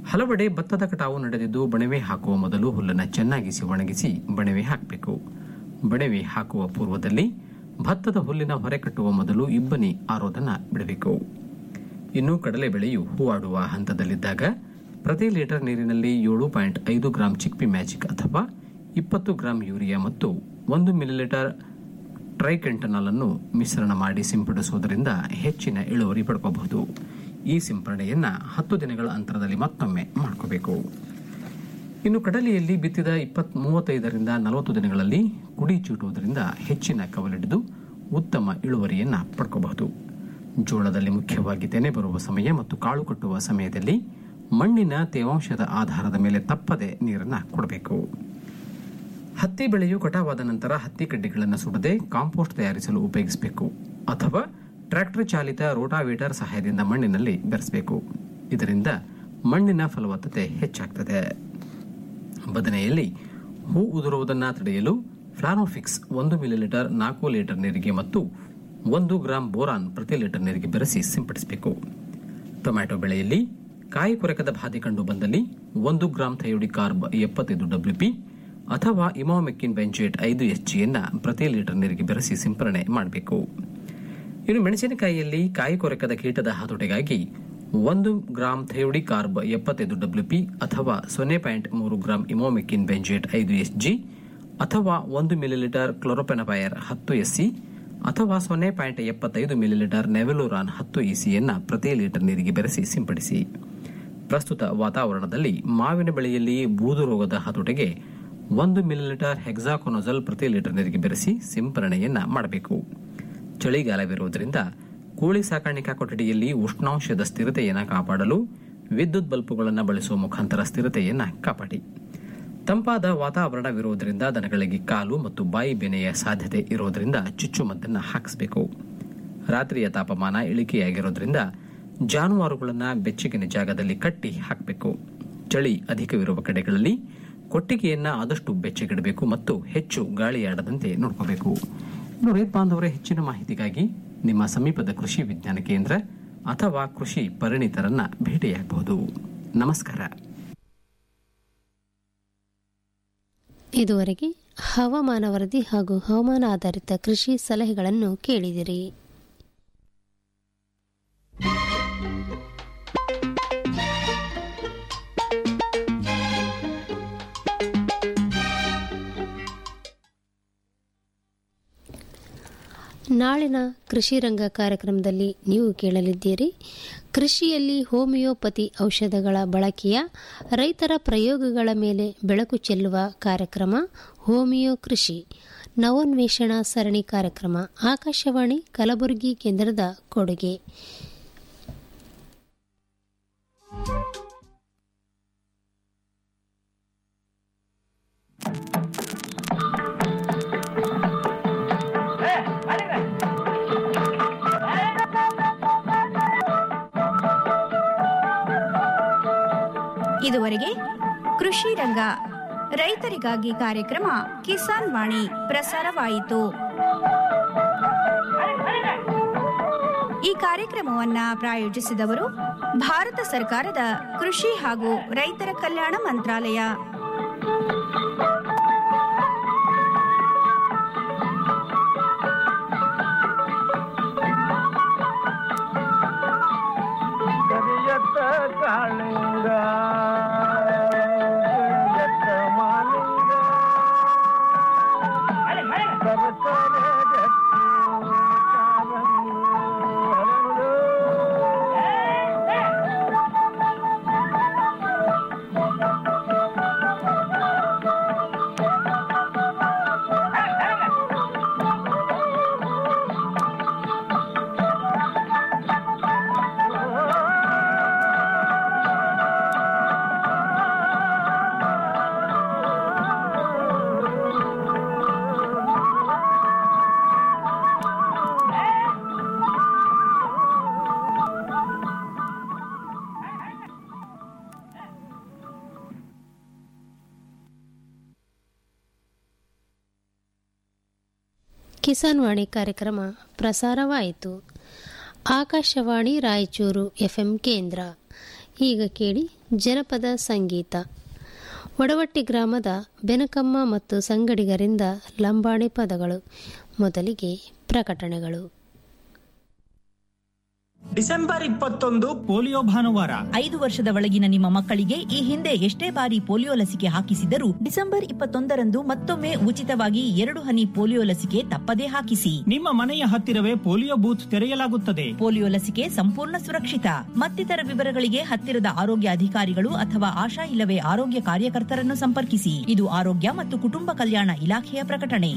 ಹಲವೆಡೆ ಭತ್ತದ ಕಟಾವು ನಡೆದಿದ್ದು ಬಣವೆ ಹಾಕುವ ಮೊದಲು ಹುಲ್ಲನ್ನು ಚೆನ್ನಾಗಿ ಒಣಗಿಸಿ ಬಣವೆ ಹಾಕಬೇಕು ಬಣವೆ ಹಾಕುವ ಪೂರ್ವದಲ್ಲಿ ಭತ್ತದ ಹುಲ್ಲಿನ ಹೊರೆ ಕಟ್ಟುವ ಮೊದಲು ಇಬ್ಬನಿ ಆರೋದನ್ನ ಬಿಡಬೇಕು ಇನ್ನು ಕಡಲೆ ಬೆಳೆಯು ಹೂವಾಡುವ ಹಂತದಲ್ಲಿದ್ದಾಗ ಪ್ರತಿ ಲೀಟರ್ ನೀರಿನಲ್ಲಿ ಏಳು ಪಾಯಿಂಟ್ ಐದು ಗ್ರಾಂ ಚಿಕ್ಪಿ ಮ್ಯಾಜಿಕ್ ಅಥವಾ ಇಪ್ಪತ್ತು ಗ್ರಾಂ ಯೂರಿಯಾ ಮತ್ತು ಒಂದು ಮಿಲಿಲೀಟರ್ ಟ್ರೈಕೆಂಟನಾಲ್ ಅನ್ನು ಮಿಶ್ರಣ ಮಾಡಿ ಸಿಂಪಡಿಸುವುದರಿಂದ ಹೆಚ್ಚಿನ ಇಳುವರಿ ಪಡ್ಕೋಬಹುದು ಈ ಸಿಂಪರಣೆಯನ್ನ ಹತ್ತು ದಿನಗಳ ಅಂತರದಲ್ಲಿ ಮತ್ತೊಮ್ಮೆ ಮಾಡ್ಕೋಬೇಕು ಇನ್ನು ಕಡಲೆಯಲ್ಲಿ ಬಿತ್ತಿದ ಇಪ್ಪತ್ ಮೂವತ್ತೈದರಿಂದ ನಲವತ್ತು ದಿನಗಳಲ್ಲಿ ಕುಡಿ ಚೂಟುವುದರಿಂದ ಹೆಚ್ಚಿನ ಕವಲಿಡಿದು ಉತ್ತಮ ಇಳುವರಿಯನ್ನ ಪಡ್ಕೋಬಹುದು ಜೋಳದಲ್ಲಿ ಮುಖ್ಯವಾಗಿ ತೆನೆ ಬರುವ ಸಮಯ ಮತ್ತು ಕಾಳು ಕಟ್ಟುವ ಸಮಯದಲ್ಲಿ ಮಣ್ಣಿನ ತೇವಾಂಶದ ಆಧಾರದ ಮೇಲೆ ತಪ್ಪದೆ ನೀರನ್ನು ಕೊಡಬೇಕು ಹತ್ತಿ ಬೆಳೆಯು ಕಟಾವಾದ ನಂತರ ಹತ್ತಿ ಕಡ್ಡಿಗಳನ್ನು ಸುಡದೆ ಕಾಂಪೋಸ್ಟ್ ತಯಾರಿಸಲು ಉಪಯೋಗಿಸಬೇಕು ಅಥವಾ ಟ್ರ್ಯಾಕ್ಟರ್ ಚಾಲಿತ ರೋಟಾವೇಟರ್ ಸಹಾಯದಿಂದ ಮಣ್ಣಿನಲ್ಲಿ ಬೆರೆಸಬೇಕು ಇದರಿಂದ ಮಣ್ಣಿನ ಫಲವತ್ತತೆ ಹೆಚ್ಚಾಗ್ತದೆ ಬದನೆಯಲ್ಲಿ ಹೂ ಉದುರುವುದನ್ನು ತಡೆಯಲು ಫ್ಲಾನೋಫಿಕ್ಸ್ ಒಂದು ಮಿಲಿಲೀಟರ್ ನಾಲ್ಕು ಲೀಟರ್ ನೀರಿಗೆ ಮತ್ತು ಒಂದು ಗ್ರಾಂ ಬೋರಾನ್ ಪ್ರತಿ ಲೀಟರ್ ನೀರಿಗೆ ಬೆರೆಸಿ ಸಿಂಪಡಿಸಬೇಕು ಟೊಮ್ಯಾಟೊ ಬೆಳೆಯಲ್ಲಿ ಕಾಯಿ ಕೊರಕದ ಬಾಧೆ ಕಂಡು ಬಂದಲ್ಲಿ ಒಂದು ಗ್ರಾಂ ಥೈಯೋಡಿ ಕಾರ್ಬ್ ಎಪ್ಪತ್ತೈದು ಡಬ್ಲ್ಯೂಪಿ ಅಥವಾ ಇಮೋಮೆಕ್ಕಿನ್ ಬೆಂಜೇಟ್ ಐದು ಎಚ್ಜಿಯನ್ನ ಪ್ರತಿ ಲೀಟರ್ ನೀರಿಗೆ ಬೆರೆಸಿ ಸಿಂಪರಣೆ ಮಾಡಬೇಕು ಇನ್ನು ಮೆಣಸಿನಕಾಯಿಯಲ್ಲಿ ಕಾಯಿ ಕೊರಕದ ಕೀಟದ ಹತೋಟಿಗಾಗಿ ಒಂದು ಗ್ರಾಂ ಥೈಯೋಡಿ ಕಾರ್ಬ್ ಎಪ್ಪತ್ತೈದು ಡಬ್ಲ್ಯೂಪಿ ಅಥವಾ ಸೊನ್ನೆ ಪಾಯಿಂಟ್ ಮೂರು ಗ್ರಾಂ ಇಮೋಮೆಕ್ಕಿನ್ ಬೆಂಜೇಟ್ ಐದು ಎಸ್ಜಿ ಅಥವಾ ಒಂದು ಮಿಲಿಲೀಟರ್ ಕ್ಲೋರೋಪೆನಪೈರ್ ಹತ್ತು ಎಸ್ಸಿ ಅಥವಾ ಸೊನ್ನೆ ಪಾಯಿಂಟ್ ಎಪ್ಪತ್ತೈದು ಮಿಲಿಲೀಟರ್ ನೆವೆಲೋರಾನ್ ಹತ್ತು ಇಸಿಯನ್ನ ಪ್ರತಿ ಲೀಟರ್ ನೀರಿಗೆ ಬೆರೆಸಿ ಸಿಂಪಡಿಸಿ ಪ್ರಸ್ತುತ ವಾತಾವರಣದಲ್ಲಿ ಮಾವಿನ ಬೆಳೆಯಲ್ಲಿ ಬೂದು ರೋಗದ ಹತೋಟಿಗೆ ಒಂದು ಮಿಲಿಲೀಟರ್ ಹೆಕ್ಸಾಕೊನೊಜಲ್ ಪ್ರತಿ ಲೀಟರ್ ನೀರಿಗೆ ಬೆರೆಸಿ ಸಿಂಪರಣೆಯನ್ನ ಮಾಡಬೇಕು ಚಳಿಗಾಲವಿರುವುದರಿಂದ ಕೋಳಿ ಸಾಕಾಣಿಕಾ ಕೊಠಡಿಯಲ್ಲಿ ಉಷ್ಣಾಂಶದ ಸ್ಥಿರತೆಯನ್ನು ಕಾಪಾಡಲು ವಿದ್ಯುತ್ ಬಲ್ಬುಗಳನ್ನು ಬಳಸುವ ಮುಖಾಂತರ ಸ್ಥಿರತೆಯನ್ನು ಕಾಪಾಡಿ ತಂಪಾದ ವಾತಾವರಣವಿರುವುದರಿಂದ ದನಗಳಿಗೆ ಕಾಲು ಮತ್ತು ಬಾಯಿ ಬೆನೆಯ ಸಾಧ್ಯತೆ ಇರುವುದರಿಂದ ಚುಚ್ಚುಮದ್ದನ್ನು ಹಾಕಿಸಬೇಕು ರಾತ್ರಿಯ ತಾಪಮಾನ ಇಳಿಕೆಯಾಗಿರೋದ್ರಿಂದ ಜಾನುವಾರುಗಳನ್ನು ಬೆಚ್ಚಗಿನ ಜಾಗದಲ್ಲಿ ಕಟ್ಟಿ ಹಾಕಬೇಕು ಚಳಿ ಅಧಿಕವಿರುವ ಕಡೆಗಳಲ್ಲಿ ಕೊಟ್ಟಿಗೆಯನ್ನ ಆದಷ್ಟು ಬೆಚ್ಚಗಿಡಬೇಕು ಮತ್ತು ಹೆಚ್ಚು ಗಾಳಿಯಾಡದಂತೆ ನೋಡ್ಕೋಬೇಕು ಇನ್ನು ರೈತ ಬಾಂಧವರೇ ಹೆಚ್ಚಿನ ಮಾಹಿತಿಗಾಗಿ ನಿಮ್ಮ ಸಮೀಪದ ಕೃಷಿ ವಿಜ್ಞಾನ ಕೇಂದ್ರ ಅಥವಾ ಕೃಷಿ ಪರಿಣಿತರನ್ನ ಭೇಟಿಯಾಗಬಹುದು ನಮಸ್ಕಾರ ಇದುವರೆಗೆ ಹವಾಮಾನ ವರದಿ ಹಾಗೂ ಹವಾಮಾನ ಆಧಾರಿತ ಕೃಷಿ ಸಲಹೆಗಳನ್ನು ಕೇಳಿದಿರಿ ನಾಳಿನ ಕೃಷಿ ರಂಗ ಕಾರ್ಯಕ್ರಮದಲ್ಲಿ ನೀವು ಕೇಳಲಿದ್ದೀರಿ ಕೃಷಿಯಲ್ಲಿ ಹೋಮಿಯೋಪತಿ ಔಷಧಗಳ ಬಳಕೆಯ ರೈತರ ಪ್ರಯೋಗಗಳ ಮೇಲೆ ಬೆಳಕು ಚೆಲ್ಲುವ ಕಾರ್ಯಕ್ರಮ ಹೋಮಿಯೋ ಕೃಷಿ ನವೋನ್ವೇಷಣಾ ಸರಣಿ ಕಾರ್ಯಕ್ರಮ ಆಕಾಶವಾಣಿ ಕಲಬುರಗಿ ಕೇಂದ್ರದ ಕೊಡುಗೆ ಇದುವರೆಗೆ ಕೃಷಿ ರಂಗ ರೈತರಿಗಾಗಿ ಕಾರ್ಯಕ್ರಮ ಕಿಸಾನ್ ವಾಣಿ ಪ್ರಸಾರವಾಯಿತು ಈ ಕಾರ್ಯಕ್ರಮವನ್ನ ಪ್ರಾಯೋಜಿಸಿದವರು ಭಾರತ ಸರ್ಕಾರದ ಕೃಷಿ ಹಾಗೂ ರೈತರ ಕಲ್ಯಾಣ ಮಂತ್ರಾಲಯ ಕರಿಯತ್ತ ಕಾಳಿಂಗ ಕರಿಯತ್ತ ಮಾಲಿಂಗ ಸರಸರ ಗಟ್ಟಿ ಕಾಲಂದು ಹರಳು. ಕಿಸಾನ್ ವಾಣಿ ಕಾರ್ಯಕ್ರಮ ಪ್ರಸಾರವಾಯಿತು ಆಕಾಶವಾಣಿ ರಾಯಚೂರು ಎಫ್ಎಂ ಕೇಂದ್ರ ಈಗ ಕೇಳಿ ಜನಪದ ಸಂಗೀತ ಒಡವಟ್ಟಿ ಗ್ರಾಮದ ಬೆನಕಮ್ಮ ಮತ್ತು ಸಂಗಡಿಗರಿಂದ ಲಂಬಾಣಿ ಪದಗಳು ಮೊದಲಿಗೆ ಪ್ರಕಟಣೆಗಳು ಡಿಸೆಂಬರ್ ಇಪ್ಪತ್ತೊಂದು ಪೋಲಿಯೋ ಭಾನುವಾರ ಐದು ವರ್ಷದ ಒಳಗಿನ ನಿಮ್ಮ ಮಕ್ಕಳಿಗೆ ಈ ಹಿಂದೆ ಎಷ್ಟೇ ಬಾರಿ ಪೋಲಿಯೋ ಲಸಿಕೆ ಹಾಕಿಸಿದರೂ ಡಿಸೆಂಬರ್ ಇಪ್ಪತ್ತೊಂದರಂದು ಮತ್ತೊಮ್ಮೆ ಉಚಿತವಾಗಿ ಎರಡು ಹನಿ ಪೋಲಿಯೋ ಲಸಿಕೆ ತಪ್ಪದೇ ಹಾಕಿಸಿ ನಿಮ್ಮ ಮನೆಯ ಹತ್ತಿರವೇ ಪೋಲಿಯೋ ಬೂತ್ ತೆರೆಯಲಾಗುತ್ತದೆ ಪೋಲಿಯೋ ಲಸಿಕೆ ಸಂಪೂರ್ಣ ಸುರಕ್ಷಿತ ಮತ್ತಿತರ ವಿವರಗಳಿಗೆ ಹತ್ತಿರದ ಆರೋಗ್ಯ ಅಧಿಕಾರಿಗಳು ಅಥವಾ ಆಶಾ ಇಲ್ಲವೇ ಆರೋಗ್ಯ ಕಾರ್ಯಕರ್ತರನ್ನು ಸಂಪರ್ಕಿಸಿ ಇದು ಆರೋಗ್ಯ ಮತ್ತು ಕುಟುಂಬ ಕಲ್ಯಾಣ ಇಲಾಖೆಯ ಪ್ರಕಟಣೆ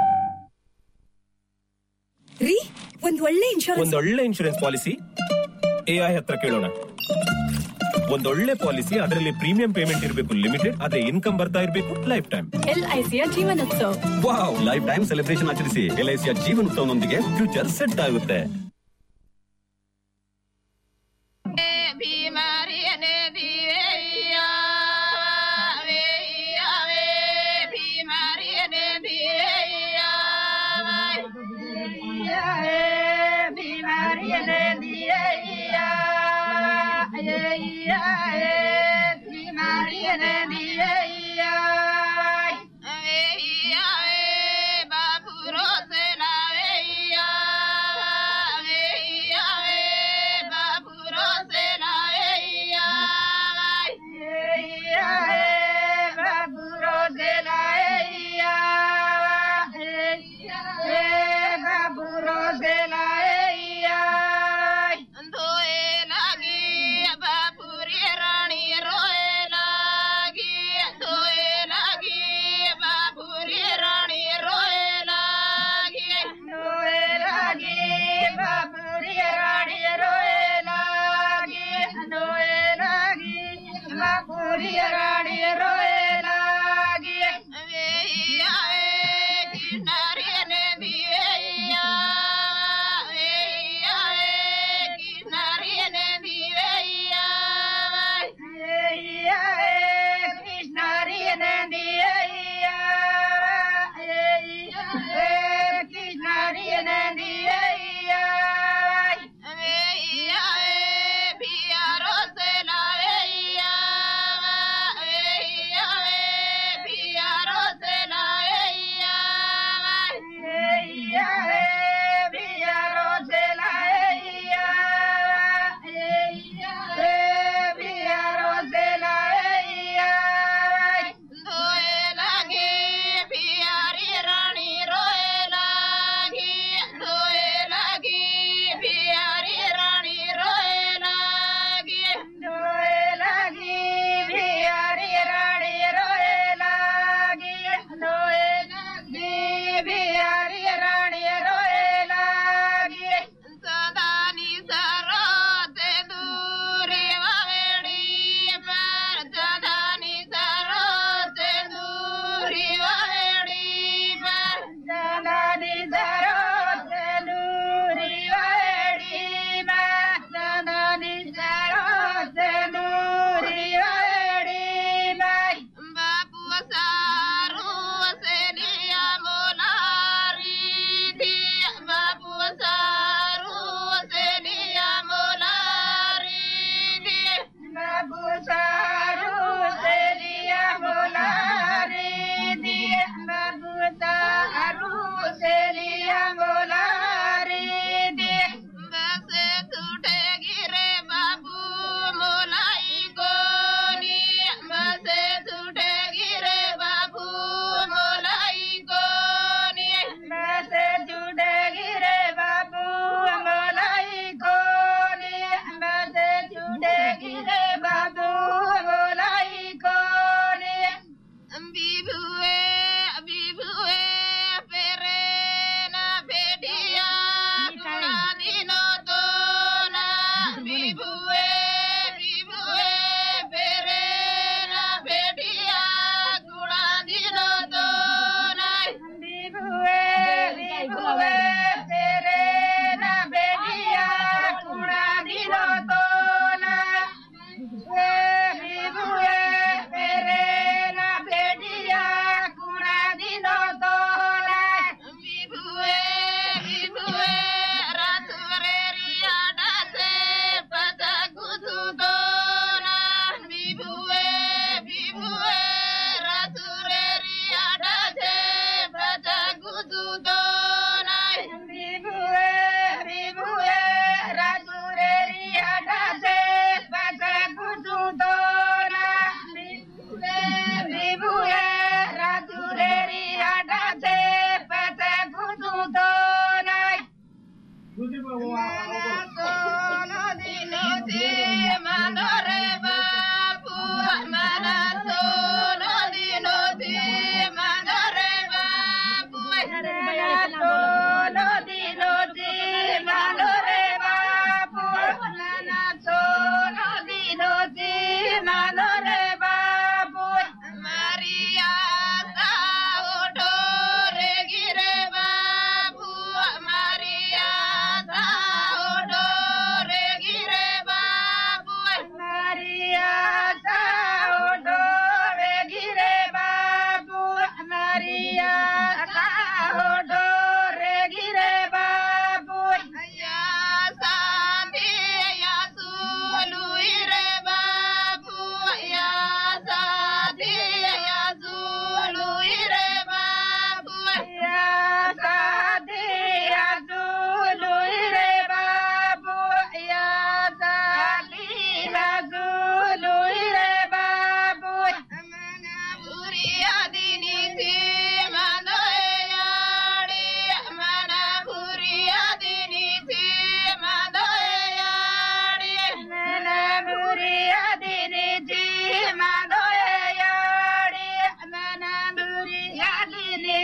ರೀ ಒಂದ್ ಒಳ್ಳೆ ಇನ್ಶೂರೆನ್ಸ್ ಒಂದೊಳ್ಳೆ ಇನ್ಶೂರೆನ್ಸ್ ಪಾಲಿಸಿ ಎಐ ಹತ್ರ ಕೇಳೋಣ ಒಂದೊಳ್ಳೆ ಪಾಲಿಸಿ ಅದರಲ್ಲಿ ಪ್ರೀಮಿಯಂ ಪೇಮೆಂಟ್ ಇರಬೇಕು ಲಿಮಿಟೆಡ್ ಅದೇ ಇನ್ಕಮ್ ಬರ್ತಾ ಇರಬೇಕು ಲೈಫ್ ಟೈಮ್ ಎಲ್ಐಸಿಯ ಜೀವನೋತ್ಸವ ವಾವ್ ಲೈಫ್ ಟೈಮ್ ಸೆಲೆಬ್ರೇಷನ್ ಆಚರಿಸಿ ಎಲ್ಐಸಿಯ ಜೀವನೋತ್ಸವನೊಂದಿಗೆ ಫ್ಯೂಚರ್ ಸೆಟ್ ಆಗುತ್ತೆ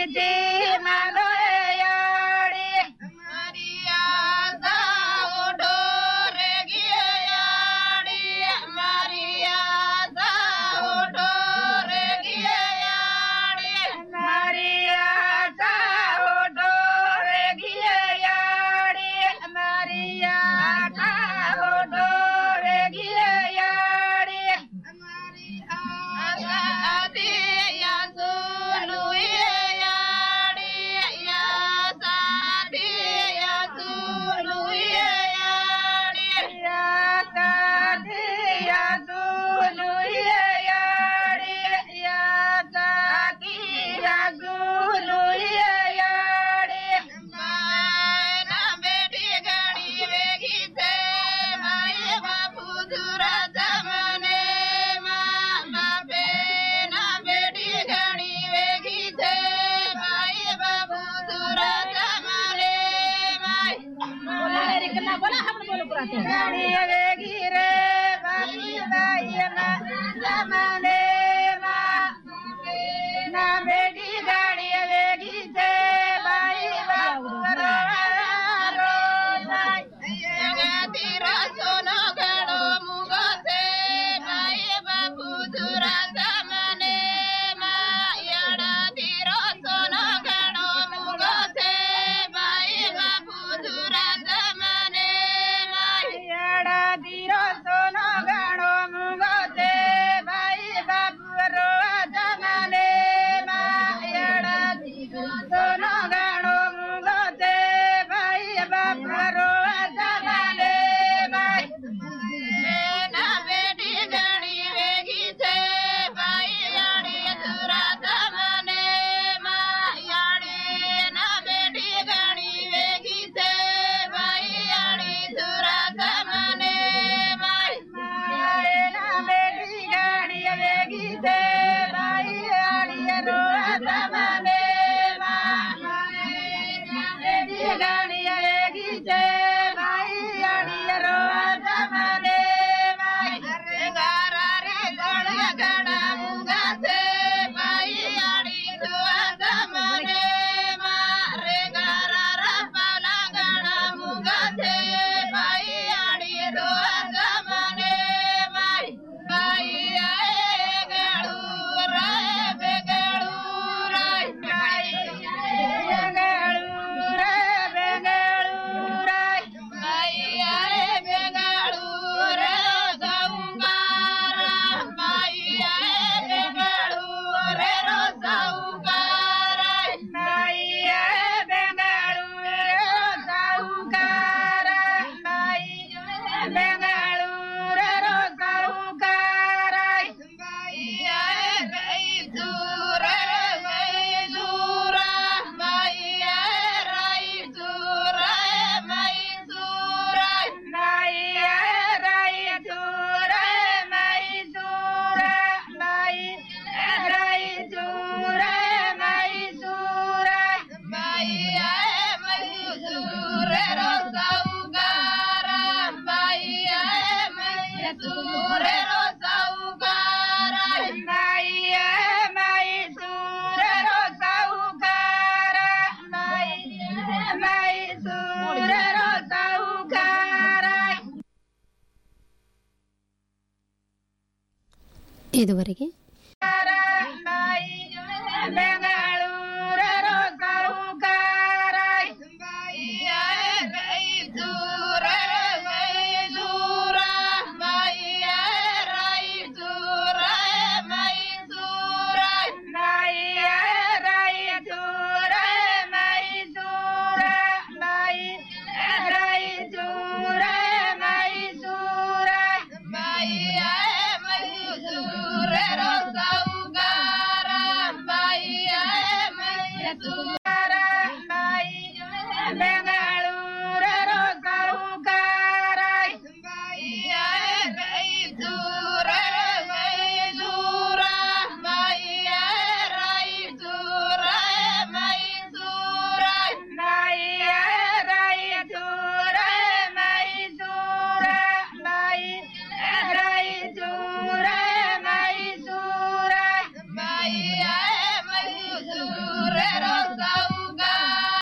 ಇದುವರೆಗೆ